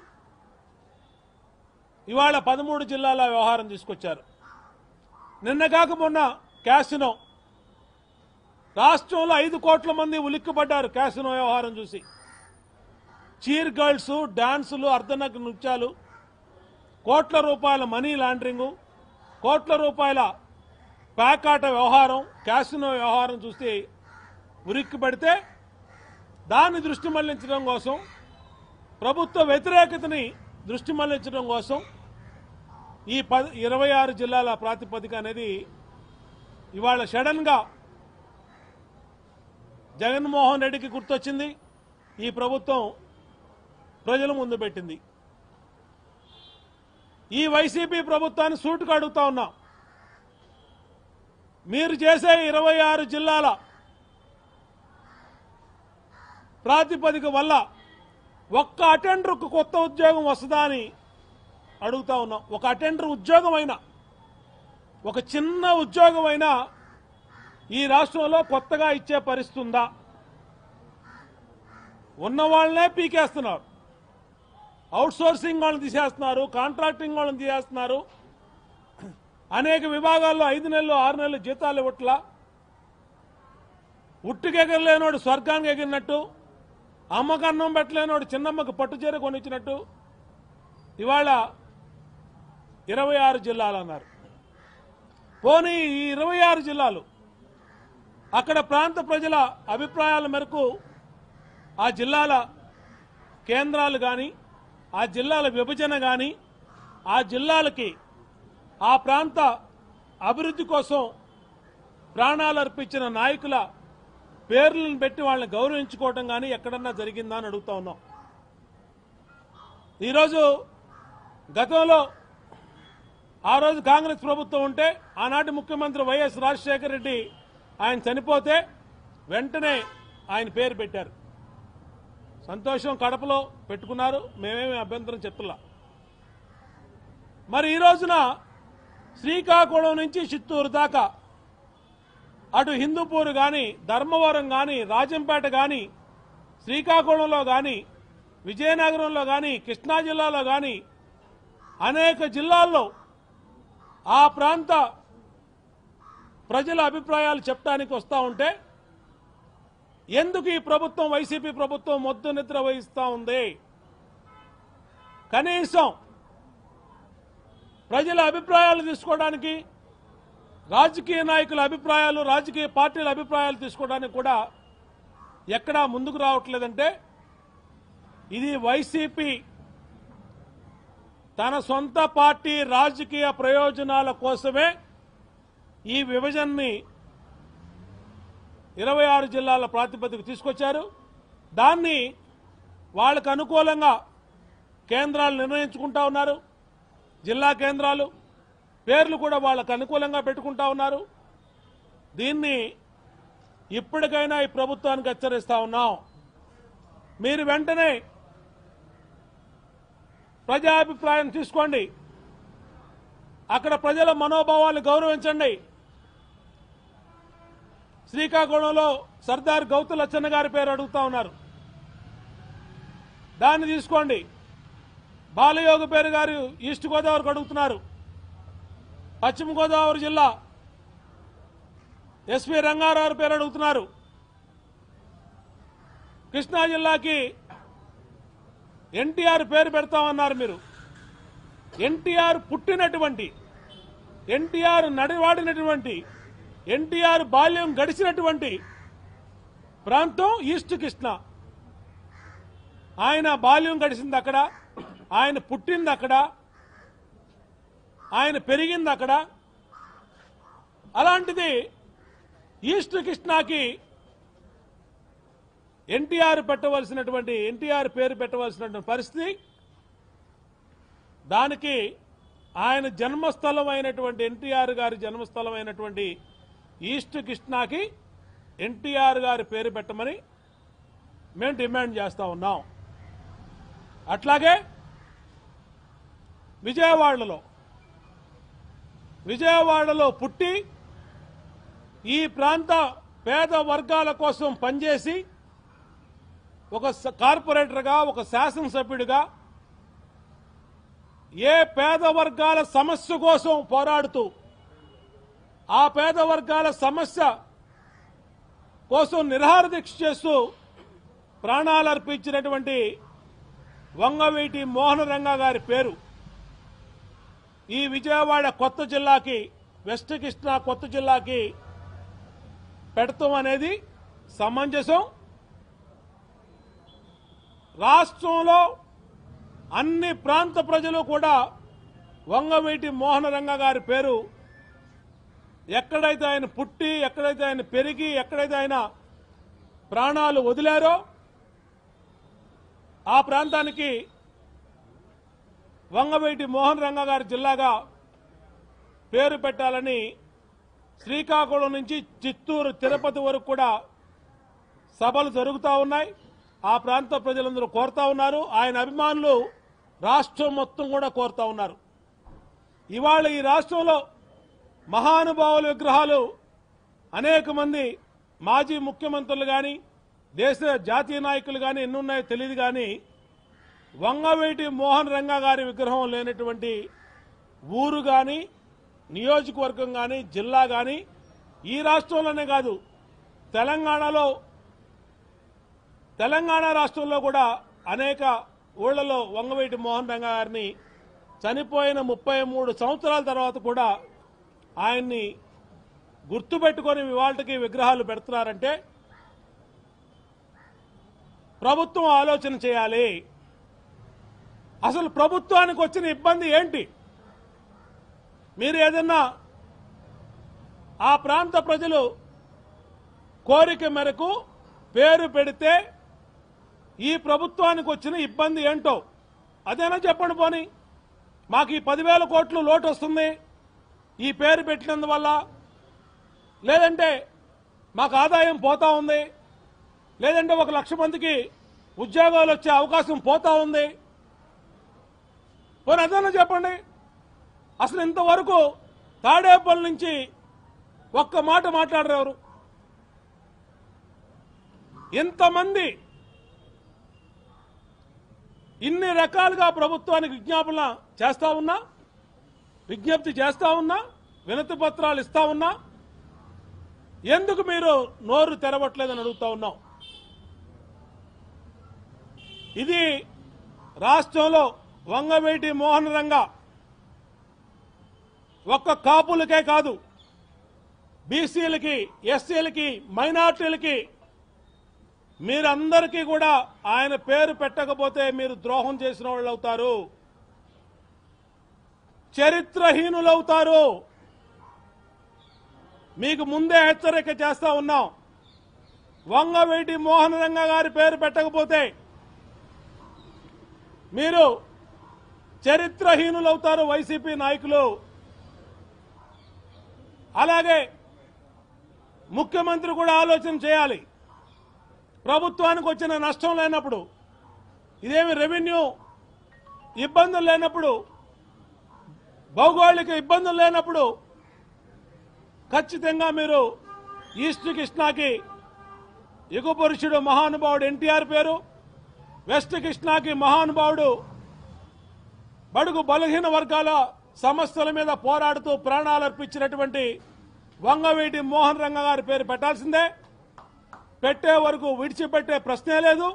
ఇవాళ పదమూడు జిల్లాల వ్యవహారం తీసుకొచ్చారు నిన్న కాక మొన్న క్యాసినో రాష్ట్రంలో ఐదు కోట్ల మంది ఉలిక్కిపడ్డారు క్యాసినో వ్యవహారం చూసి చీర్ గర్ల్స్ డాన్సులు అర్ధనగ్న నృత్యాలు కోట్ల రూపాయల మనీ లాండరింగు కోట్ల రూపాయల ప్యాకాట వ్యవహారం క్యాసినో వ్యవహారం చూస్తే ఉరికి పడితే దాన్ని దృష్టి మళ్లించడం కోసం ప్రభుత్వ వ్యతిరేకతని దృష్టి మళ్లించడం కోసం ఈ పద ఇరవై ఆరు జిల్లాల ప్రాతిపదిక అనేది ఇవాళ సడన్గా జగన్మోహన్ రెడ్డికి గుర్తొచ్చింది ఈ ప్రభుత్వం ప్రజల ముందు పెట్టింది ఈ వైసీపీ ప్రభుత్వాన్ని సూటుకు అడుగుతా ఉన్నాం మీరు చేసే ఇరవై ఆరు జిల్లాల ప్రాతిపదిక వల్ల ఒక్క అటెండర్కు కొత్త ఉద్యోగం వస్తుందా అని అడుగుతా ఉన్నాం ఒక అటెండర్ ఉద్యోగం అయినా ఒక చిన్న ఉద్యోగం అయినా ఈ రాష్ట్రంలో కొత్తగా ఇచ్చే పరిస్థితి ఉందా ఉన్న వాళ్ళనే పీకేస్తున్నారు అవుట్ సోర్సింగ్ వాళ్ళని తీసేస్తున్నారు కాంట్రాక్టింగ్ వాళ్ళని తీసేస్తున్నారు అనేక విభాగాల్లో ఐదు నెలలు ఆరు నెలలు జీతాలు ఇవ్వట్లా ఉట్టుకెగరలేనోడు స్వర్గానికి ఎగిరినట్టు అమ్మకు అన్నం పెట్టలేనోడు చిన్నమ్మకు పట్టుచీర కొనిచ్చినట్టు ఇవాళ ఇరవై ఆరు జిల్లాలు అన్నారు పోనీ ఈ ఇరవై ఆరు జిల్లాలు అక్కడ ప్రాంత ప్రజల అభిప్రాయాల మేరకు ఆ జిల్లాల కేంద్రాలు కానీ ఆ జిల్లాల విభజన కానీ ఆ జిల్లాలకి ఆ ప్రాంత అభివృద్ధి కోసం ప్రాణాలు అర్పించిన నాయకుల పేర్లను పెట్టి వాళ్ళని గౌరవించుకోవటం కానీ ఎక్కడన్నా జరిగిందా అని అడుగుతా ఉన్నాం ఈరోజు గతంలో ఆ రోజు కాంగ్రెస్ ప్రభుత్వం ఉంటే ఆనాటి ముఖ్యమంత్రి వైఎస్ రాజశేఖర రెడ్డి ఆయన చనిపోతే వెంటనే ఆయన పేరు పెట్టారు సంతోషం కడపలో పెట్టుకున్నారు మేమేమి అభ్యంతరం చెప్పలా మరి ఈ రోజున శ్రీకాకుళం నుంచి చిత్తూరు దాకా అటు హిందూపూర్ కానీ ధర్మవరం కానీ రాజంపేట కానీ శ్రీకాకుళంలో కానీ విజయనగరంలో కానీ కృష్ణా జిల్లాలో కానీ అనేక జిల్లాల్లో ఆ ప్రాంత ప్రజల అభిప్రాయాలు చెప్పడానికి వస్తూ ఉంటే ఎందుకు ఈ ప్రభుత్వం వైసీపీ ప్రభుత్వం మొద్దు నిద్ర వహిస్తూ ఉంది కనీసం ప్రజల అభిప్రాయాలు తీసుకోవడానికి రాజకీయ నాయకుల అభిప్రాయాలు రాజకీయ పార్టీల అభిప్రాయాలు తీసుకోవడానికి కూడా ఎక్కడా ముందుకు రావట్లేదంటే ఇది వైసీపీ తన సొంత పార్టీ రాజకీయ ప్రయోజనాల కోసమే ఈ విభజనని ఇరవై ఆరు జిల్లాల ప్రాతిపదిక తీసుకొచ్చారు దాన్ని వాళ్ళకు అనుకూలంగా కేంద్రాలు నిర్ణయించుకుంటా ఉన్నారు జిల్లా కేంద్రాలు పేర్లు కూడా వాళ్ళకు అనుకూలంగా పెట్టుకుంటా ఉన్నారు దీన్ని ఇప్పటికైనా ఈ ప్రభుత్వానికి హెచ్చరిస్తా ఉన్నాం మీరు వెంటనే ప్రజాభిప్రాయం తీసుకోండి అక్కడ ప్రజల మనోభావాలు గౌరవించండి శ్రీకాకుళంలో సర్దార్ గౌతు లచ్చన్న గారి పేరు అడుగుతా ఉన్నారు దాన్ని తీసుకోండి బాలయోగ పేరు గారు ఈస్ట్ గోదావరికి అడుగుతున్నారు పశ్చిమ గోదావరి జిల్లా ఎస్పీ రంగారావు పేరు అడుగుతున్నారు కృష్ణా జిల్లాకి ఎన్టీఆర్ పేరు పెడతామన్నారు మీరు ఎన్టీఆర్ పుట్టినటువంటి ఎన్టీఆర్ నడివాడినటువంటి ఎన్టీఆర్ బాల్యం గడిచినటువంటి ప్రాంతం ఈస్ట్ కృష్ణ ఆయన బాల్యం గడిచింది అక్కడ ఆయన పుట్టింది అక్కడ ఆయన పెరిగింది అక్కడ అలాంటిది ఈస్ట్ కృష్ణాకి ఎన్టీఆర్ పెట్టవలసినటువంటి ఎన్టీఆర్ పేరు పెట్టవలసినటువంటి పరిస్థితి దానికి ఆయన జన్మస్థలం అయినటువంటి ఎన్టీఆర్ గారి జన్మస్థలం అయినటువంటి ఈస్ట్ కృష్ణాకి ఎన్టీఆర్ గారి పేరు పెట్టమని మేము డిమాండ్ చేస్తా ఉన్నాం అట్లాగే విజయవాడలో విజయవాడలో పుట్టి ఈ ప్రాంత పేద వర్గాల కోసం పనిచేసి ఒక స- కార్పొరేటర్గా ఒక శాసనసభ్యుడిగా ఏ పేద వర్గాల సమస్య కోసం పోరాడుతూ ఆ పేద వర్గాల సమస్య కోసం నిరహార దీక్ష చేస్తూ ప్రాణాలు అర్పించినటువంటి వంగవీటి మోహన రంగ గారి పేరు ఈ విజయవాడ కొత్త జిల్లాకి వెస్ట్ కృష్ణా కొత్త జిల్లాకి పెడతాం అనేది సమంజసం రాష్ట్రంలో అన్ని ప్రాంత ప్రజలు కూడా వంగవీటి మోహన రంగ గారి పేరు ఎక్కడైతే ఆయన పుట్టి ఎక్కడైతే ఆయన పెరిగి ఎక్కడైతే ఆయన ప్రాణాలు వదిలారో ఆ ప్రాంతానికి వంగవీటి మోహన్ రంగ గారి జిల్లాగా పేరు పెట్టాలని శ్రీకాకుళం నుంచి చిత్తూరు తిరుపతి వరకు కూడా సభలు జరుగుతూ ఉన్నాయి ఆ ప్రాంత ప్రజలందరూ కోరుతా ఉన్నారు ఆయన అభిమానులు రాష్ట్రం మొత్తం కూడా కోరుతా ఉన్నారు ఇవాళ ఈ రాష్ట్రంలో మహానుభావుల విగ్రహాలు అనేక మంది మాజీ ముఖ్యమంత్రులు కానీ దేశ జాతీయ నాయకులు కానీ ఎన్నున్నాయో తెలియదు కానీ వంగవీటి మోహన్ రంగా గారి విగ్రహం లేనటువంటి ఊరు కానీ నియోజకవర్గం కానీ జిల్లా కానీ ఈ రాష్ట్రంలోనే కాదు తెలంగాణలో తెలంగాణ రాష్ట్రంలో కూడా అనేక ఊళ్ళలో వంగవీటి మోహన్ రంగా గారిని చనిపోయిన ముప్పై మూడు సంవత్సరాల తర్వాత కూడా ఆయన్ని గుర్తుపెట్టుకొని ఇవాళకి విగ్రహాలు పెడుతున్నారంటే ప్రభుత్వం ఆలోచన చేయాలి అసలు ప్రభుత్వానికి వచ్చిన ఇబ్బంది ఏంటి మీరు ఏదన్నా ఆ ప్రాంత ప్రజలు కోరిక మేరకు పేరు పెడితే ఈ ప్రభుత్వానికి వచ్చిన ఇబ్బంది ఏంటో అదేనా చెప్పండి పోని మాకు ఈ పదివేల కోట్లు లోటు వస్తుంది ఈ పేరు పెట్టినందువల్ల లేదంటే మాకు ఆదాయం పోతా ఉంది లేదంటే ఒక లక్ష మందికి ఉద్యోగాలు వచ్చే అవకాశం పోతా ఉంది పోనీ అదన్నా చెప్పండి అసలు ఇంతవరకు తాడేపల్లి నుంచి ఒక్క మాట మాట్లాడరు ఎవరు ఇంతమంది ఇన్ని రకాలుగా ప్రభుత్వానికి విజ్ఞాపన చేస్తా ఉన్నా విజ్ఞప్తి చేస్తా ఉన్నా వినతి పత్రాలు ఇస్తా ఉన్నా ఎందుకు మీరు నోరు తెరవట్లేదని అడుగుతా ఉన్నాం ఇది రాష్ట్రంలో వంగవీటి మోహన్ రంగ ఒక్క కాపులకే కాదు బీసీలకి ఎస్సీలకి మైనార్టీలకి మీరందరికీ కూడా ఆయన పేరు పెట్టకపోతే మీరు ద్రోహం చేసిన వాళ్ళు అవుతారు చరిత్రహీనులవుతారు మీకు ముందే హెచ్చరిక చేస్తా ఉన్నాం వంగవీటి మోహన్ రంగ గారి పేరు పెట్టకపోతే మీరు చరిత్రహీనులవుతారు వైసీపీ నాయకులు అలాగే ముఖ్యమంత్రి కూడా ఆలోచన చేయాలి ప్రభుత్వానికి వచ్చిన నష్టం లేనప్పుడు ఇదేమి రెవెన్యూ ఇబ్బందులు లేనప్పుడు భౌగోళిక ఇబ్బందులు లేనప్పుడు ఖచ్చితంగా మీరు ఈస్ట్ కృష్ణాకి యుగ పురుషుడు మహానుభావుడు ఎన్టీఆర్ పేరు వెస్ట్ కృష్ణాకి మహానుభావుడు బడుగు బలహీన వర్గాల సమస్యల మీద పోరాడుతూ ప్రాణాలు అర్పించినటువంటి వంగవీటి మోహన్ రంగ గారి పేరు పెట్టాల్సిందే పెట్టే వరకు విడిచిపెట్టే ప్రశ్నే లేదు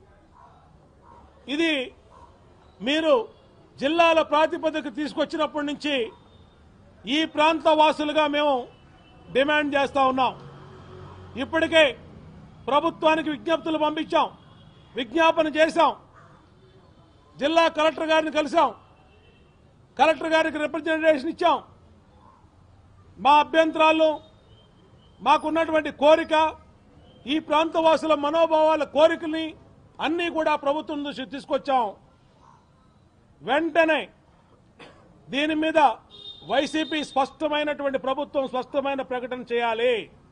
ఇది మీరు జిల్లాల ప్రాతిపదిక తీసుకొచ్చినప్పటి నుంచి ఈ ప్రాంత వాసులుగా మేము డిమాండ్ చేస్తా ఉన్నాం ఇప్పటికే ప్రభుత్వానికి విజ్ఞప్తులు పంపించాం విజ్ఞాపన చేశాం జిల్లా కలెక్టర్ గారిని కలిసాం కలెక్టర్ గారికి రిప్రజెంటేషన్ ఇచ్చాం మా అభ్యంతరాలు మాకున్నటువంటి కోరిక ఈ ప్రాంతవాసుల మనోభావాల కోరికల్ని అన్నీ కూడా ప్రభుత్వం దృష్టికి తీసుకొచ్చాం వెంటనే దీని మీద వైసీపీ స్పష్టమైనటువంటి ప్రభుత్వం స్పష్టమైన ప్రకటన చేయాలి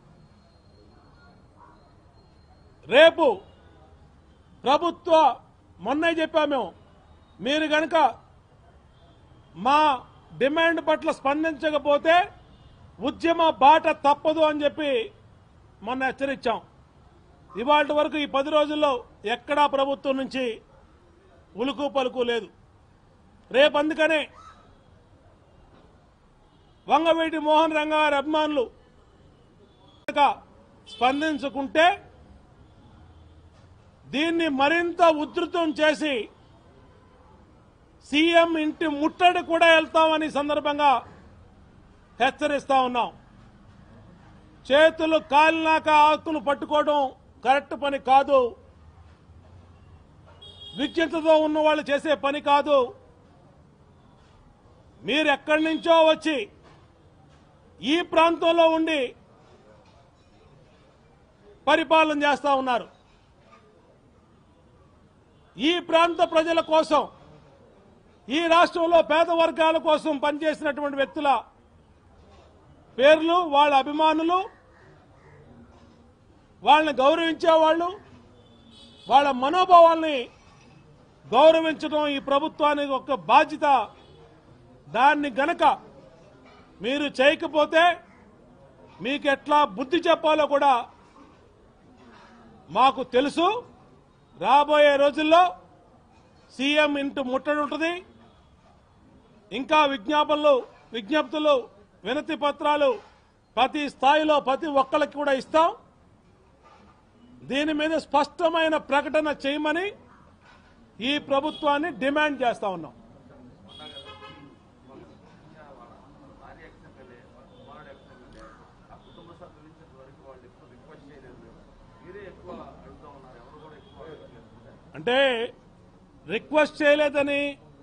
రేపు ప్రభుత్వ మొన్నే చెప్పాము మీరు గనక మా డిమాండ్ పట్ల స్పందించకపోతే ఉద్యమ బాట తప్పదు అని చెప్పి మొన్న హెచ్చరించాం ఇవాళ వరకు ఈ పది రోజుల్లో ఎక్కడా ప్రభుత్వం నుంచి ఉలుకు పలుకు లేదు రేపు అందుకనే వంగవీటి మోహన్ రంగ గారి అభిమానులు కనుక స్పందించుకుంటే దీన్ని మరింత ఉధృతం చేసి సీఎం ఇంటి ముట్టడి కూడా వెళ్తామని ఈ సందర్భంగా హెచ్చరిస్తా ఉన్నాం చేతులు కాలినాక ఆకులు పట్టుకోవడం కరెక్ట్ పని కాదు విజ్ఞతతో ఉన్న వాళ్ళు చేసే పని కాదు మీరు ఎక్కడి నుంచో వచ్చి ఈ ప్రాంతంలో ఉండి పరిపాలన చేస్తా ఉన్నారు ఈ ప్రాంత ప్రజల కోసం ఈ రాష్ట్రంలో పేద వర్గాల కోసం పనిచేసినటువంటి వ్యక్తుల పేర్లు వాళ్ళ అభిమానులు వాళ్ళని గౌరవించేవాళ్ళు వాళ్ళ మనోభావాల్ని గౌరవించడం ఈ ప్రభుత్వానికి ఒక బాధ్యత దాన్ని గనక మీరు చేయకపోతే మీకు ఎట్లా బుద్ధి చెప్పాలో కూడా మాకు తెలుసు రాబోయే రోజుల్లో సీఎం ఇంటి ముట్టడి ఉంటుంది ఇంకా విజ్ఞాపనలు విజ్ఞప్తులు వినతి పత్రాలు ప్రతి స్థాయిలో ప్రతి ఒక్కరికి కూడా ఇస్తాం దీని మీద స్పష్టమైన ప్రకటన చేయమని ఈ ప్రభుత్వాన్ని డిమాండ్ చేస్తా ఉన్నాం భార్య ఎక్స్ఎమ్మెల్యే కుమారుడు ఎక్స్ఎమ్మెల్యే ఆ కుటుంబ సభ్యుల నుంచి ఇంతవరకు వాళ్ళు ఎప్పుడు రిక్వెస్ట్ చేయలేదు మీరే ఎక్కువ అడుగుతా ఉన్నారు ఎవరు కూడా ఎక్కువ అడగట్లేదు అంటే రిక్వెస్ట్ చేయలేదని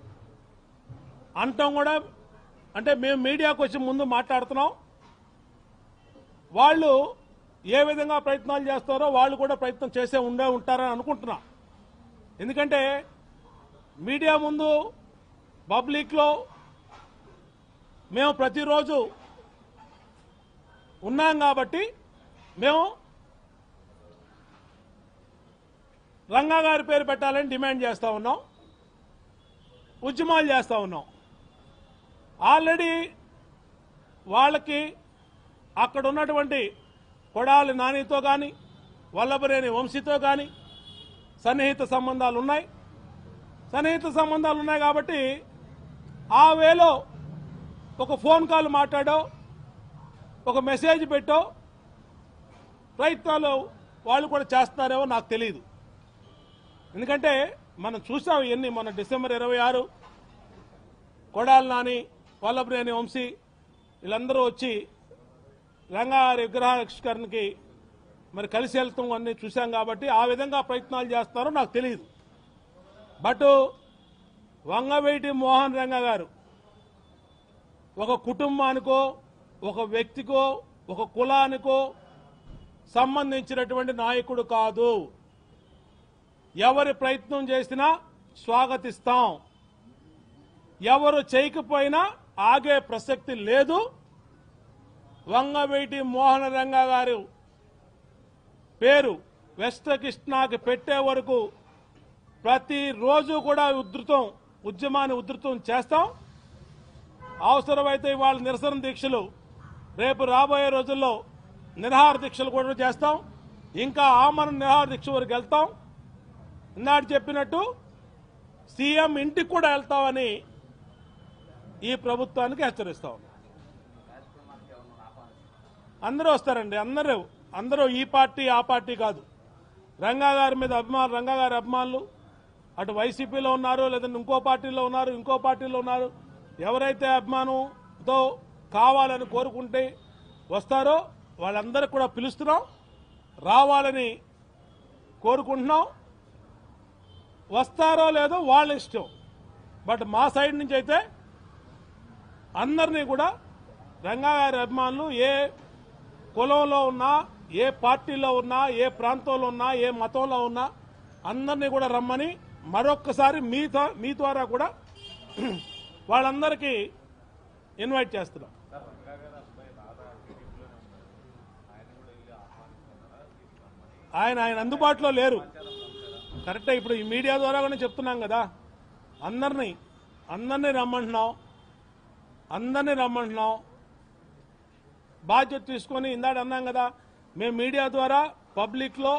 అంటాం కూడా అంటే మేము మీడియాకు వచ్చి ముందు మాట్లాడుతున్నాం వాళ్ళు ఏ విధంగా ప్రయత్నాలు చేస్తారో వాళ్ళు కూడా ప్రయత్నం చేసే ఉండే ఉంటారని అనుకుంటున్నా ఎందుకంటే మీడియా ముందు పబ్లిక్లో మేము ప్రతిరోజు ఉన్నాం కాబట్టి మేము రంగా గారి పేరు పెట్టాలని డిమాండ్ చేస్తా ఉన్నాం ఉద్యమాలు చేస్తా ఉన్నాం ఆల్రెడీ వాళ్ళకి అక్కడ ఉన్నటువంటి కొడాలి నానితో కానీ వల్లభరేని వంశీతో కానీ సన్నిహిత సంబంధాలు ఉన్నాయి సన్నిహిత సంబంధాలు ఉన్నాయి కాబట్టి ఆ వేలో ఒక ఫోన్ కాల్ మాట్లాడో ఒక మెసేజ్ పెట్టో ప్రయత్నాలు వాళ్ళు కూడా చేస్తున్నారేమో నాకు తెలియదు ఎందుకంటే మనం చూసాం ఇవన్నీ మన డిసెంబర్ ఇరవై ఆరు కొడాలి నాని వల్లభనేని వంశీ వీళ్ళందరూ వచ్చి రంగారి విగ్రహావిష్కరణకి మరి కలిసి వెళ్తాం అన్ని చూసాం కాబట్టి ఆ విధంగా ప్రయత్నాలు చేస్తారో నాకు తెలియదు బట్ వంగవేటి మోహన్ రంగ గారు ఒక కుటుంబానికో ఒక వ్యక్తికో ఒక కులానికో సంబంధించినటువంటి నాయకుడు కాదు ఎవరి ప్రయత్నం చేసినా స్వాగతిస్తాం ఎవరు చేయకపోయినా ఆగే ప్రసక్తి లేదు వంగవీటి మోహన రంగ గారు పేరు వెస్ట్ కృష్ణాకి పెట్టే వరకు ప్రతిరోజు కూడా ఉధృతం ఉద్యమాన్ని ఉధృతం చేస్తాం అవసరమైతే ఇవాళ నిరసన దీక్షలు రేపు రాబోయే రోజుల్లో నిరహార దీక్షలు కూడా చేస్తాం ఇంకా ఆమరణ నిరహార దీక్ష వరకు వెళ్తాం ఇందాక చెప్పినట్టు సీఎం ఇంటికి కూడా వెళ్తామని ఈ ప్రభుత్వానికి హెచ్చరిస్తాం అందరూ వస్తారండి అందరూ అందరూ ఈ పార్టీ ఆ పార్టీ కాదు రంగా గారి మీద అభిమానులు రంగా గారి అభిమానులు అటు వైసీపీలో ఉన్నారు లేదంటే ఇంకో పార్టీలో ఉన్నారు ఇంకో పార్టీలో ఉన్నారు ఎవరైతే అభిమానంతో కావాలని కోరుకుంటే వస్తారో వాళ్ళందరికీ కూడా పిలుస్తున్నాం రావాలని కోరుకుంటున్నాం వస్తారో లేదో వాళ్ళ ఇష్టం బట్ మా సైడ్ నుంచి అయితే అందరినీ కూడా రంగా గారి అభిమానులు ఏ కులంలో ఉన్నా ఏ పార్టీలో ఉన్నా ఏ ప్రాంతంలో ఉన్నా ఏ మతంలో ఉన్నా అందరినీ కూడా రమ్మని మరొక్కసారి మీ తో- మీ ద్వారా కూడా వాళ్ళందరికీ ఇన్వైట్ చేస్తున్నాం ఆయన ఆయన అందుబాటులో లేరు కరెక్టే ఇప్పుడు ఈ మీడియా ద్వారా కూడా చెప్తున్నాం కదా అందరినీ అందరినీ రమ్మంటున్నాం అందరినీ రమ్మంటున్నాం బాధ్యత తీసుకొని ఇందాక అన్నాం కదా మేము మీడియా ద్వారా పబ్లిక్లో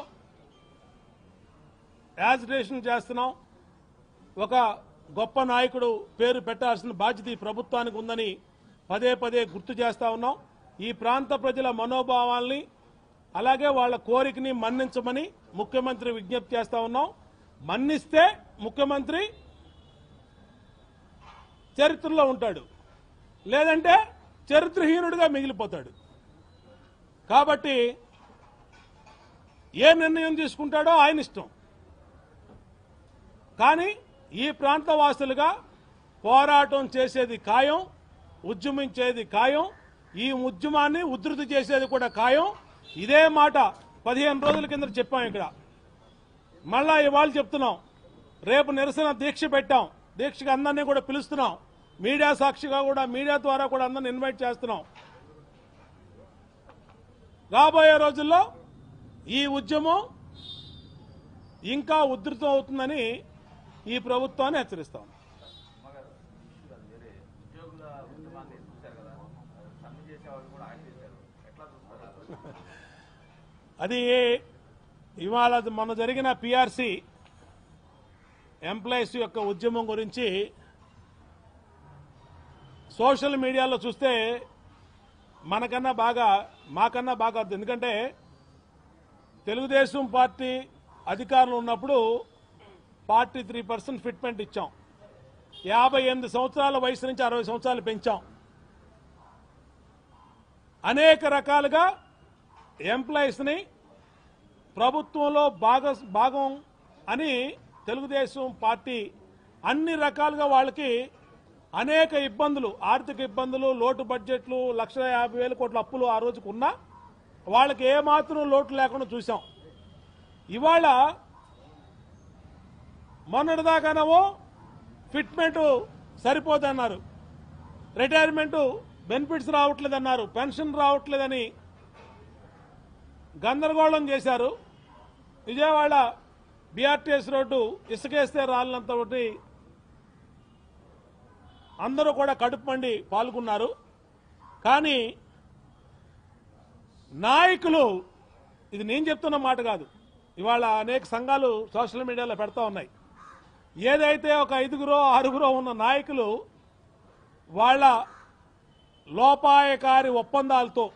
యాజిటేషన్ చేస్తున్నాం ఒక గొప్ప నాయకుడు పేరు పెట్టాల్సిన బాధ్యత ఈ ప్రభుత్వానికి ఉందని పదే పదే గుర్తు చేస్తా ఉన్నాం ఈ ప్రాంత ప్రజల మనోభావాల్ని అలాగే వాళ్ళ కోరికని మన్నించమని ముఖ్యమంత్రి విజ్ఞప్తి చేస్తా ఉన్నాం మన్నిస్తే ముఖ్యమంత్రి చరిత్రలో ఉంటాడు లేదంటే చరిత్రహీనుడిగా మిగిలిపోతాడు కాబట్టి ఏ నిర్ణయం తీసుకుంటాడో ఆయన ఇష్టం కానీ ఈ ప్రాంత వాసులుగా పోరాటం చేసేది ఖాయం ఉద్యమించేది ఖాయం ఈ ఉద్యమాన్ని ఉధృతి చేసేది కూడా ఖాయం ఇదే మాట పదిహేను రోజుల కింద చెప్పాం ఇక్కడ మళ్ళా ఇవాళ చెప్తున్నాం రేపు నిరసన దీక్ష పెట్టాం దీక్షకి అందరినీ కూడా పిలుస్తున్నాం మీడియా సాక్షిగా కూడా మీడియా ద్వారా కూడా అందరిని ఇన్వైట్ చేస్తున్నాం రాబోయే రోజుల్లో ఈ ఉద్యమం ఇంకా ఉధృతం అవుతుందని ఈ ప్రభుత్వాన్ని హెచ్చరిస్తాం అమ్మగారు ఇష్యూ కాదు వేరే ఉద్యోగుల ఉద్యమాన్ని చూశారు కదా సమ్మె చేసే వాళ్ళు కూడా ఆయన చేశారు ఎట్లా చూస్తారు అది ఇవాళ మన జరిగిన పిఆర్సి ఎంప్లాయీస్ యొక్క ఉద్యమం గురించి సోషల్ మీడియాలో చూస్తే మనకన్నా బాగా మాకన్నా బాగా అర్థం ఎందుకంటే తెలుగుదేశం పార్టీ అధికారంలో ఉన్నప్పుడు పార్టీ త్రీ పర్సెంట్ ఫిట్మెంట్ ఇచ్చాం యాభై ఎనిమిది సంవత్సరాల వయసు నుంచి అరవై సంవత్సరాలు పెంచాం అనేక రకాలుగా ఎంప్లాయీస్ని ప్రభుత్వంలో భాగ భాగం అని తెలుగుదేశం పార్టీ అన్ని రకాలుగా వాళ్ళకి అనేక ఇబ్బందులు ఆర్థిక ఇబ్బందులు లోటు బడ్జెట్లు లక్ష యాభై వేల కోట్ల అప్పులు ఆ రోజుకు ఉన్నా వాళ్ళకి ఏమాత్రం లోటు లేకుండా చూసాం ఇవాళ మొన్నటిదాకానేమో ఫిట్మెంట్ సరిపోదన్నారు రిటైర్మెంట్ బెనిఫిట్స్ రావట్లేదన్నారు పెన్షన్ రావట్లేదని గందరగోళం చేశారు విజయవాడ బీఆర్టీఎస్ రోడ్డు ఇసుకేస్తే రాలినంత ఒకటి అందరూ కూడా కడుపు మండి పాల్గొన్నారు కానీ నాయకులు ఇది నేను చెప్తున్న మాట కాదు ఇవాళ అనేక సంఘాలు సోషల్ మీడియాలో పెడతా ఉన్నాయి ఏదైతే ఒక ఐదుగురో ఆరుగురో ఉన్న నాయకులు వాళ్ళ లోపాయకారి ఒప్పందాలతో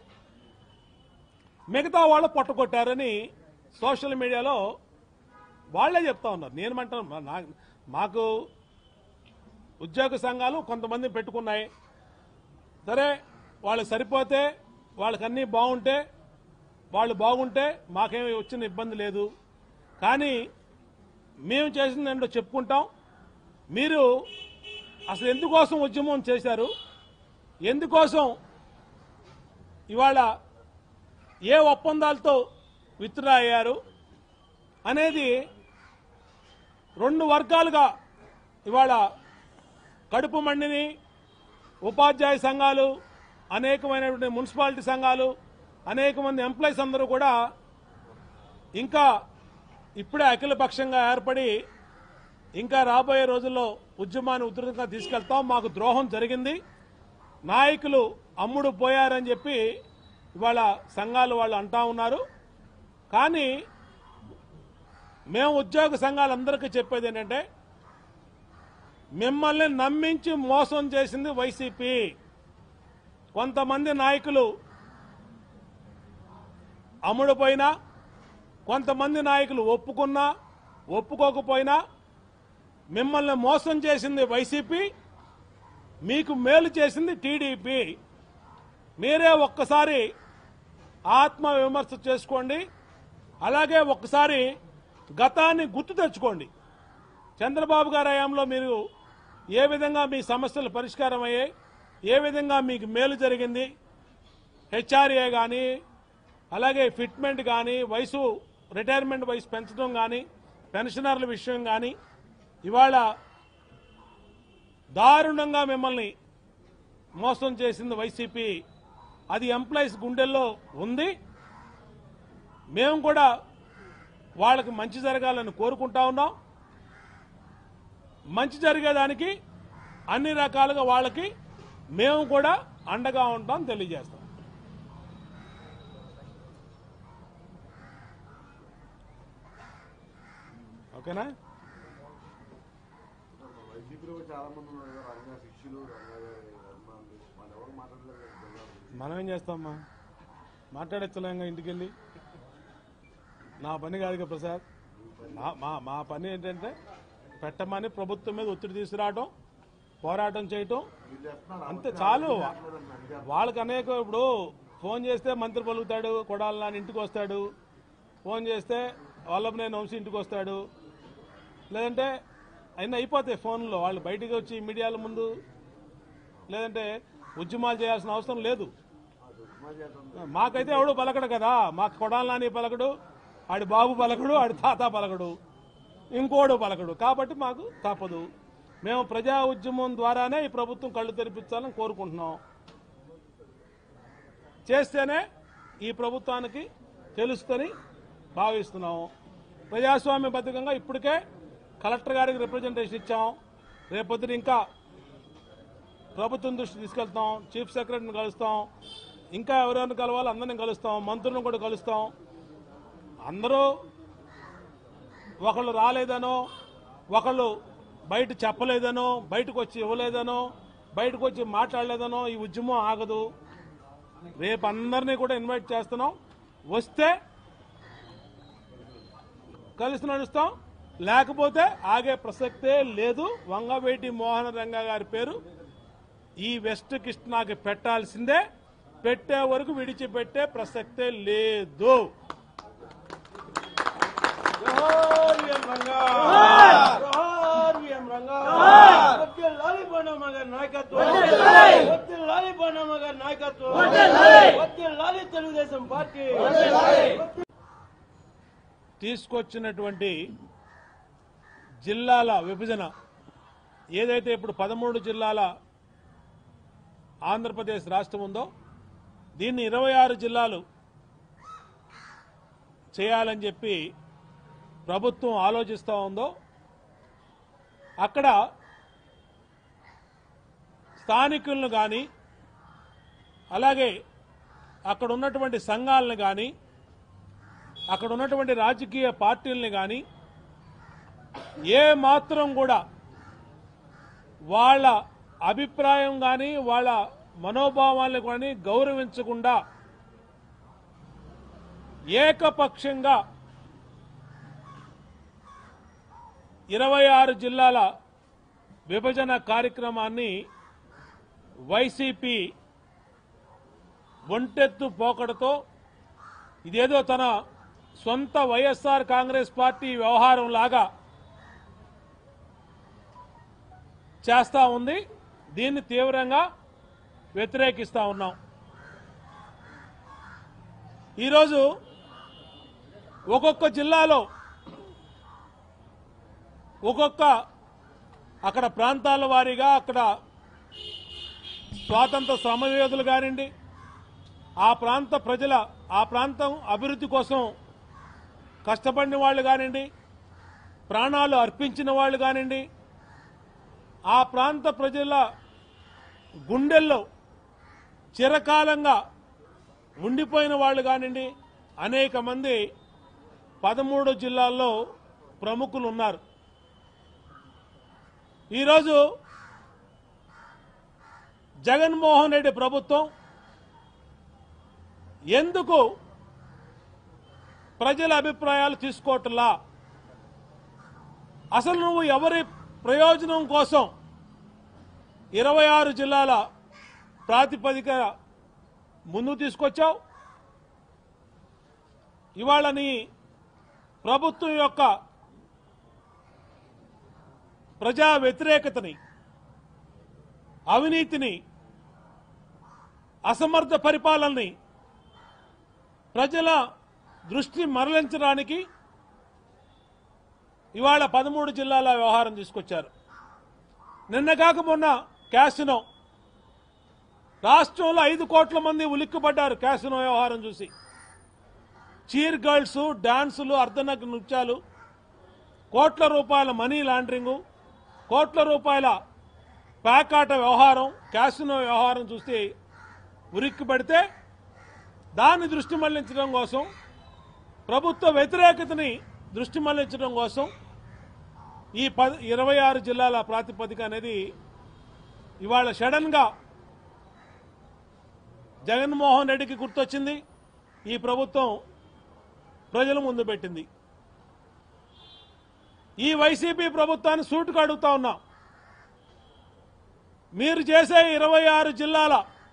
మిగతా వాళ్ళు పట్టుకొట్టారని సోషల్ మీడియాలో వాళ్ళే చెప్తా ఉన్నారు నేను అంటాను మా- నా- మాకు ఉద్యోగ సంఘాలు కొంతమంది పెట్టుకున్నాయి సరే వాళ్ళు సరిపోతే వాళ్ళకి అన్నీ బాగుంటే వాళ్ళు బాగుంటే మాకేమి వచ్చిన ఇబ్బంది లేదు కానీ మేము చేసింది ఏంటో చెప్పుకుంటాం మీరు అసలు ఎందుకోసం ఉద్యమం చేశారు ఎందుకోసం ఇవాళ ఏ ఒప్పందాలతో విత్డ్రా అయ్యారు అనేది రెండు వర్గాలుగా ఇవాళ కడుపు మండిని ఉపాధ్యాయ సంఘాలు అనేకమైనటువంటి మున్సిపాలిటీ సంఘాలు అనేక మంది ఎంప్లాయీస్ అందరూ కూడా ఇంకా ఇప్పుడే అఖిలపక్షంగా ఏర్పడి ఇంకా రాబోయే రోజుల్లో ఉద్యమాన్ని ఉధృతంగా తీసుకెళ్తాం మాకు ద్రోహం జరిగింది నాయకులు అమ్ముడు పోయారని చెప్పి ఇవాళ సంఘాలు వాళ్ళు అంటా ఉన్నారు కానీ మేము ఉద్యోగ సంఘాలందరికీ చెప్పేది ఏంటంటే మిమ్మల్ని నమ్మించి మోసం చేసింది వైసీపీ కొంతమంది నాయకులు అమ్ముడుపోయినా కొంతమంది నాయకులు ఒప్పుకున్నా ఒప్పుకోకపోయినా మిమ్మల్ని మోసం చేసింది వైసీపీ మీకు మేలు చేసింది టీడీపీ మీరే ఒక్కసారి ఆత్మ విమర్శ చేసుకోండి అలాగే ఒక్కసారి గతాన్ని గుర్తు తెచ్చుకోండి చంద్రబాబు గారి హయాంలో మీరు ఏ విధంగా మీ సమస్యలు పరిష్కారం అయ్యాయి ఏ విధంగా మీకు మేలు జరిగింది హెచ్ఆర్ఏ కానీ అలాగే ఫిట్మెంట్ కానీ వయసు రిటైర్మెంట్ వయసు పెంచడం కానీ పెన్షనర్ల విషయం కానీ ఇవాళ దారుణంగా మిమ్మల్ని మోసం చేసింది వైసీపీ అది ఎంప్లాయీస్ గుండెల్లో ఉంది మేము కూడా వాళ్ళకి మంచి జరగాలని కోరుకుంటా ఉన్నాం మంచి జరిగేదానికి అన్ని రకాలుగా వాళ్ళకి మేము కూడా అండగా ఉంటాం తెలియజేస్తాం ఓకేనా వైసీపీలో చాలా మంది ఉన్నారు కదా రంగా శిష్యులు రంగా గారి అభిమానులు వాళ్ళు ఎవరు మాట్లాడలేదు కదా జనాలు. మనం ఏం చేస్తామమ్మా మాట్లాడచ్చలేంగా ఇంటికి వెళ్ళి నా పని కాదు కదా ప్రసాద్ మా మా మా పని ఏంటంటే పెట్టమని ప్రభుత్వం మీద ఒత్తిడి తీసుకురావడం పోరాటం చేయటం వీళ్ళు చేస్తున్నారు అంతే చాలు మాట్లాడలేదు అందుకే వాళ్ళకి అనేక ఇప్పుడు ఫోన్ చేస్తే మంత్రి పలుకుతాడు కొడాలి నాని ఇంటికి వస్తాడు ఫోన్ చేస్తే వల్లభనేని వంశీ ఇంటికి వస్తాడు లేదంటే అయినా అయిపోతాయి ఫోన్లో వాళ్ళు బయటికి వచ్చి మీడియాల ముందు లేదంటే ఉద్యమాలు చేయాల్సిన అవసరం లేదు అది ఉప్మా చేయటం మాకైతే ఎవడు పలకడు కదా మాకు కొడాలి నాని పలకడు ఆడి బాబు పలకడు ఆడి తాత పలకడు ఇంకోడు పలకడు కాబట్టి మాకు తప్పదు మేము ప్రజా ఉద్యమం ద్వారానే ఈ ప్రభుత్వం కళ్ళు తెరిపించాలని కోరుకుంటున్నాం చేస్తేనే ఈ ప్రభుత్వానికి తెలుస్తని భావిస్తున్నాం ప్రజాస్వామ్యబద్ధంగా ఇప్పటికే కలెక్టర్ గారికి రిప్రజెంటేషన్ ఇచ్చాం రేపొద్దున ఇంకా ప్రభుత్వం దృష్టి తీసుకెళ్తాం చీఫ్ సెక్రటరీని కలుస్తాం ఇంకా ఎవరెవరిని కలవాలో అందరిని కలుస్తాం మంత్రులను కూడా కలుస్తాం అందరూ ఒకళ్ళు రాలేదనో ఒకళ్ళు బయట చెప్పలేదనో బయటకు వచ్చి ఇవ్వలేదనో బయటకు వచ్చి మాట్లాడలేదనో ఈ ఉద్యమం ఆగదు రేపు అందరినీ కూడా ఇన్వైట్ చేస్తున్నాం వస్తే కలిసి నడుస్తాం లేకపోతే ఆగే ప్రసక్తే లేదు వంగవేటి మోహన రంగ గారి పేరు ఈ వెస్ట్ కృష్ణాకి పెట్టాల్సిందే పెట్టే వరకు విడిచిపెట్టే ప్రసక్తే లేదు జోహార్ విఎం రంగా జోహార్ విఎం రంగా వద్దు లాలి బొండమ్మ గారి నాయకత్వం వద్దు లాలి బొండమ్మ గారి నాయకత్వం వద్దు లాలి తెలుగుదేశం పార్టీ తీసుకొచ్చినటువంటి జిల్లాల విభజన ఏదైతే ఇప్పుడు పదమూడు జిల్లాల ఆంధ్రప్రదేశ్ రాష్ట్రం ఉందో దీన్ని ఇరవై ఆరు జిల్లాలు చేయాలని చెప్పి ప్రభుత్వం ఆలోచిస్తూ ఉందో అక్కడ స్థానికులను కానీ అలాగే అక్కడ ఉన్నటువంటి సంఘాలను కానీ అక్కడ ఉన్నటువంటి రాజకీయ పార్టీల్ని కానీ ఏ మాత్రం కూడా వాళ్ళ అభిప్రాయం కానీ వాళ్ళ మనోభావాలను కానీ గౌరవించకుండా ఏకపక్షంగా ఇరవై ఆరు జిల్లాల విభజన కార్యక్రమాన్ని వైసీపీ ఒంటెత్తు పోకడతో ఇదేదో తన సొంత వైఎస్ఆర్ కాంగ్రెస్ పార్టీ వ్యవహారం లాగా చేస్తా ఉంది దీన్ని తీవ్రంగా వ్యతిరేకిస్తా ఉన్నాం ఈరోజు ఒక్కొక్క జిల్లాలో ఒక్కొక్క అక్కడ ప్రాంతాల వారీగా అక్కడ స్వాతంత్ర సమరయోధులు కానివ్వండి ఆ ప్రాంత ప్రజల ఆ ప్రాంతం అభివృద్ధి కోసం కష్టపడిన వాళ్ళు కానివ్వండి ప్రాణాలు అర్పించిన వాళ్ళు కానివ్వండి ఆ ప్రాంత ప్రజల గుండెల్లో చిరకాలంగా ఉండిపోయిన వాళ్ళు కానివ్వండి అనేక మంది పదమూడు జిల్లాల్లో ప్రముఖులు ఉన్నారు ఈరోజు జగన్మోహన్ రెడ్డి ప్రభుత్వం ఎందుకు ప్రజల అభిప్రాయాలు తీసుకోవట్లా అసలు నువ్వు ఎవరి ప్రయోజనం కోసం ఇరవై ఆరు జిల్లాల ప్రాతిపదిక ముందు తీసుకొచ్చావు ఇవాళ నీ ప్రభుత్వం యొక్క ప్రజా వ్యతిరేకతని అవినీతిని అసమర్థ పరిపాలనని ప్రజల దృష్టి మరలించడానికి ఇవాళ పదమూడు జిల్లాల వ్యవహారం తీసుకొచ్చారు నిన్న కాక మొన్న క్యాసినో రాష్ట్రంలో ఐదు కోట్ల మంది ఉలిక్కిపడ్డారు క్యాసినో వ్యవహారం చూసి చీర్ గర్ల్స్ డాన్సులు అర్ధనగ్న నృత్యాలు కోట్ల రూపాయల మనీ లాండరింగు కోట్ల రూపాయల ప్యాకాట వ్యవహారం క్యాసినో వ్యవహారం చూసి ఉరికి పడితే దాన్ని దృష్టి మళ్లించడం కోసం ప్రభుత్వ వ్యతిరేకతని దృష్టి మళ్లించడం కోసం ఈ పది ఇరవై ఆరు జిల్లాల ప్రాతిపదిక అనేది ఇవాళ సడన్గా జగన్మోహన్ రెడ్డికి గుర్తొచ్చింది ఈ ప్రభుత్వం ప్రజల ముందు పెట్టింది ఈ వైసీపీ ప్రభుత్వాన్ని సూటుకు అడుగుతా ఉన్నాం మీరు చేసే ఇరవై ఆరు జిల్లాల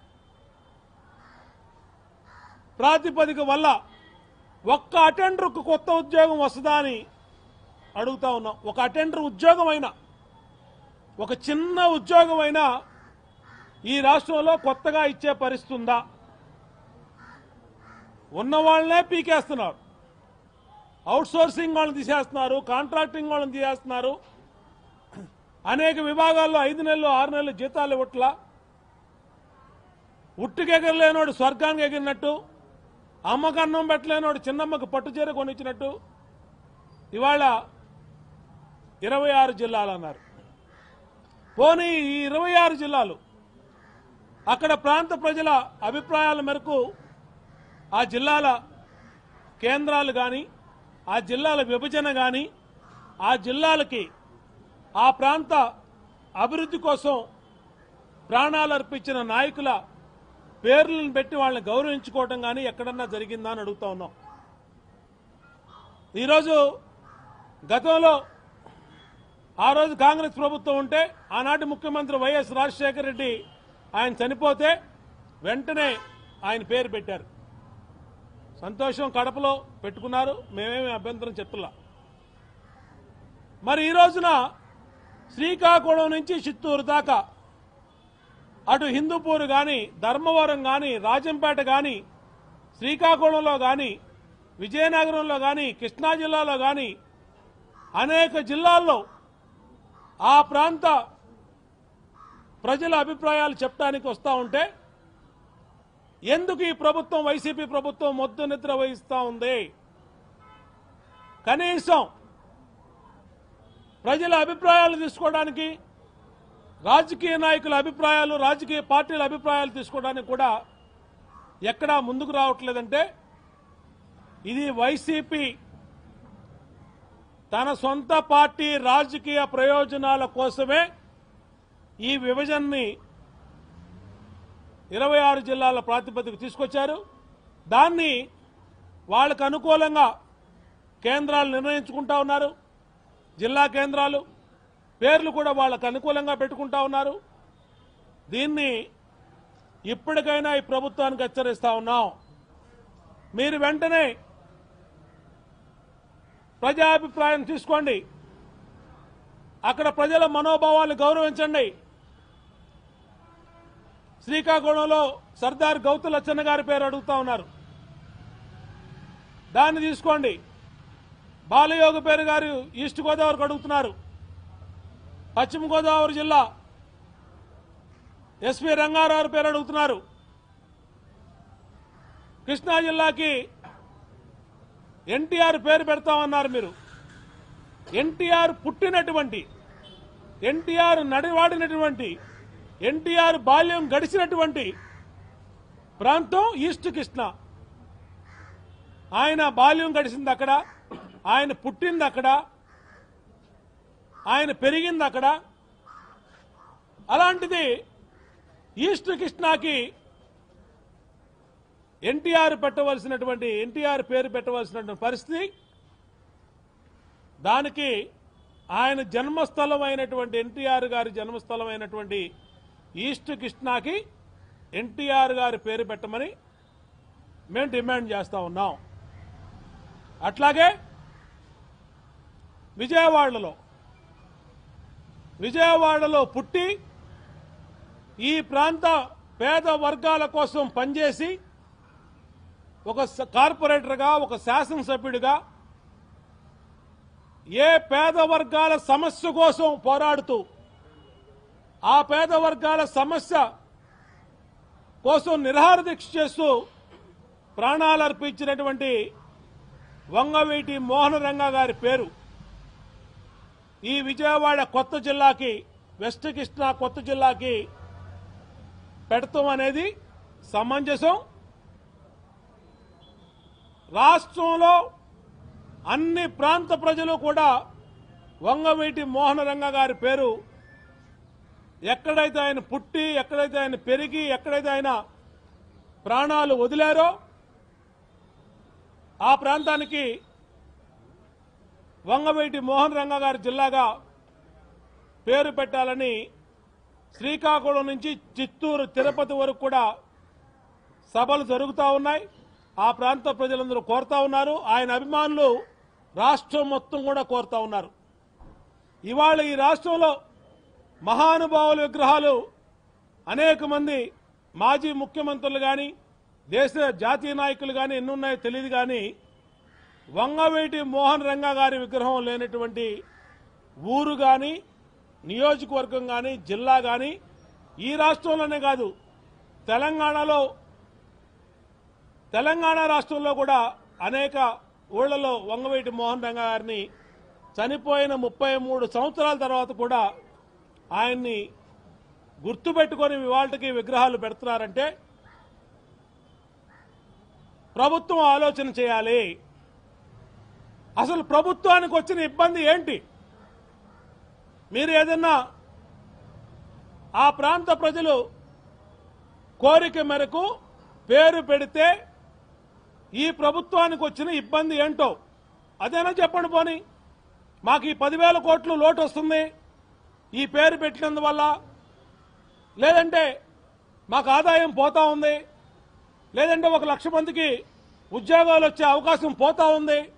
ప్రాతిపదిక వల్ల ఒక్క అటెండర్కు కొత్త ఉద్యోగం వస్తుందా అని అడుగుతా ఉన్నాం ఒక అటెండర్ ఉద్యోగం అయినా ఒక చిన్న ఉద్యోగం అయినా ఈ రాష్ట్రంలో కొత్తగా ఇచ్చే పరిస్థితి ఉందా ఉన్న వాళ్ళనే పీకేస్తున్నారు అవుట్ సోర్సింగ్ వాళ్ళని తీసేస్తున్నారు కాంట్రాక్టింగ్ వాళ్ళని తీసేస్తున్నారు అనేక విభాగాల్లో ఐదు నెలలు ఆరు నెలలు జీతాలు ఇవ్వట్లా ఉట్టుకెగరలేనోడు స్వర్గానికి ఎగిరినట్టు అమ్మకు అన్నం పెట్టలేనోడు చిన్నమ్మకు పట్టుచీర కొనిచ్చినట్టు ఇవాళ ఇరవై ఆరు జిల్లాలు అన్నారు పోనీ ఈ ఇరవై ఆరు జిల్లాలు అక్కడ ప్రాంత ప్రజల అభిప్రాయాల మేరకు ఆ జిల్లాల కేంద్రాలు కానీ ఆ జిల్లాల విభజన కానీ ఆ జిల్లాలకి ఆ ప్రాంత అభివృద్ధి కోసం ప్రాణాలు అర్పించిన నాయకుల పేర్లను పెట్టి వాళ్ళని గౌరవించుకోవటం కానీ ఎక్కడన్నా జరిగిందా అని అడుగుతా ఉన్నాం ఈరోజు గతంలో ఆ రోజు కాంగ్రెస్ ప్రభుత్వం ఉంటే ఆనాటి ముఖ్యమంత్రి వైఎస్ రాజశేఖర రెడ్డి ఆయన చనిపోతే వెంటనే ఆయన పేరు పెట్టారు సంతోషం కడపలో పెట్టుకున్నారు మేమేమి అభ్యంతరం చెప్తున్నా మరి ఈ రోజున శ్రీకాకుళం నుంచి చిత్తూరు దాకా అటు హిందూపూర్ కానీ ధర్మవరం కానీ రాజంపేట కానీ శ్రీకాకుళంలో కానీ విజయనగరంలో కానీ కృష్ణా జిల్లాలో కానీ అనేక జిల్లాల్లో ఆ ప్రాంత ప్రజల అభిప్రాయాలు చెప్పడానికి వస్తూ ఉంటే ఎందుకు ఈ ప్రభుత్వం వైసీపీ ప్రభుత్వం మొద్దు నిద్ర వహిస్తూ ఉంది కనీసం ప్రజల అభిప్రాయాలు తీసుకోవడానికి రాజకీయ నాయకుల అభిప్రాయాలు రాజకీయ పార్టీల అభిప్రాయాలు తీసుకోవడానికి కూడా ఎక్కడా ముందుకు రావట్లేదంటే ఇది వైసీపీ తన సొంత పార్టీ రాజకీయ ప్రయోజనాల కోసమే ఈ విభజనని ఇరవై ఆరు జిల్లాల ప్రాతిపదిక తీసుకొచ్చారు దాన్ని వాళ్ళకు అనుకూలంగా కేంద్రాలు నిర్ణయించుకుంటా ఉన్నారు జిల్లా కేంద్రాలు పేర్లు కూడా వాళ్ళకు అనుకూలంగా పెట్టుకుంటా ఉన్నారు దీన్ని ఇప్పటికైనా ఈ ప్రభుత్వానికి హెచ్చరిస్తా ఉన్నాం మీరు వెంటనే ప్రజాభిప్రాయం తీసుకోండి అక్కడ ప్రజల మనోభావాలు గౌరవించండి శ్రీకాకుళంలో సర్దార్ గౌతు లచ్చన్న గారి పేరు అడుగుతా ఉన్నారు దాన్ని తీసుకోండి బాలయోగ పేరు గారు ఈస్ట్ గోదావరికి అడుగుతున్నారు పశ్చిమ గోదావరి జిల్లా ఎస్పీ రంగారావు పేరు అడుగుతున్నారు కృష్ణా జిల్లాకి ఎన్టీఆర్ పేరు పెడతామన్నారు మీరు ఎన్టీఆర్ పుట్టినటువంటి ఎన్టీఆర్ నడివాడినటువంటి ఎన్టీఆర్ బాల్యం గడిచినటువంటి ప్రాంతం ఈస్ట్ కృష్ణ ఆయన బాల్యం గడిచింది అక్కడ ఆయన పుట్టింది అక్కడ ఆయన పెరిగింది అక్కడ అలాంటిది ఈస్ట్ కృష్ణాకి ఎన్టీఆర్ పెట్టవలసినటువంటి ఎన్టీఆర్ పేరు పెట్టవలసినటువంటి పరిస్థితి దానికి ఆయన జన్మస్థలం అయినటువంటి ఎన్టీఆర్ గారి జన్మస్థలం అయినటువంటి ఈస్ట్ కృష్ణాకి ఎన్టీఆర్ గారి పేరు పెట్టమని మేము డిమాండ్ చేస్తా ఉన్నాం అట్లాగే విజయవాడలో విజయవాడలో పుట్టి ఈ ప్రాంత పేద వర్గాల కోసం పనిచేసి ఒక స- కార్పొరేటర్గా ఒక శాసనసభ్యుడిగా ఏ పేద వర్గాల సమస్య కోసం పోరాడుతూ ఆ పేద వర్గాల సమస్య కోసం నిరహార దీక్ష చేస్తూ ప్రాణాలు అర్పించినటువంటి వంగవీటి మోహన రంగ గారి పేరు ఈ విజయవాడ కొత్త జిల్లాకి వెస్ట్ కృష్ణా కొత్త జిల్లాకి పెడతాం అనేది సమంజసం రాష్ట్రంలో అన్ని ప్రాంత ప్రజలు కూడా వంగవీటి మోహన రంగ గారి పేరు ఎక్కడైతే ఆయన పుట్టి ఎక్కడైతే ఆయన పెరిగి ఎక్కడైతే ఆయన ప్రాణాలు వదిలారో ఆ ప్రాంతానికి వంగవీటి మోహన్ రంగ గారి జిల్లాగా పేరు పెట్టాలని శ్రీకాకుళం నుంచి చిత్తూరు తిరుపతి వరకు కూడా సభలు జరుగుతూ ఉన్నాయి ఆ ప్రాంత ప్రజలందరూ కోరుతా ఉన్నారు ఆయన అభిమానులు రాష్ట్రం మొత్తం కూడా కోరుతా ఉన్నారు ఇవాళ ఈ రాష్ట్రంలో మహానుభావుల విగ్రహాలు అనేక మంది మాజీ ముఖ్యమంత్రులు కానీ దేశ జాతీయ నాయకులు కానీ ఎన్నున్నాయో తెలియదు కానీ వంగవేటి మోహన్ రంగా గారి విగ్రహం లేనటువంటి ఊరు కానీ నియోజకవర్గం కానీ జిల్లా కానీ ఈ రాష్ట్రంలోనే కాదు తెలంగాణలో తెలంగాణ రాష్ట్రంలో కూడా అనేక ఊళ్ళలో వంగవేటి మోహన్ రంగా గారిని చనిపోయిన ముప్పై మూడు సంవత్సరాల తర్వాత కూడా ఆయన్ని గుర్తుపెట్టుకొని ఇవాళకి విగ్రహాలు పెడుతున్నారంటే ప్రభుత్వం ఆలోచన చేయాలి అసలు ప్రభుత్వానికి వచ్చిన ఇబ్బంది ఏంటి మీరు ఏదన్నా ఆ ప్రాంత ప్రజలు కోరిక మేరకు పేరు పెడితే ఈ ప్రభుత్వానికి వచ్చిన ఇబ్బంది ఏంటో అదేనా చెప్పండి పోని మాకు ఈ పదివేల కోట్లు లోటు వస్తుంది ఈ పేరు పెట్టినందువల్ల లేదంటే మాకు ఆదాయం పోతా ఉంది లేదంటే ఒక లక్ష మందికి ఉద్యోగాలు వచ్చే అవకాశం పోతా ఉంది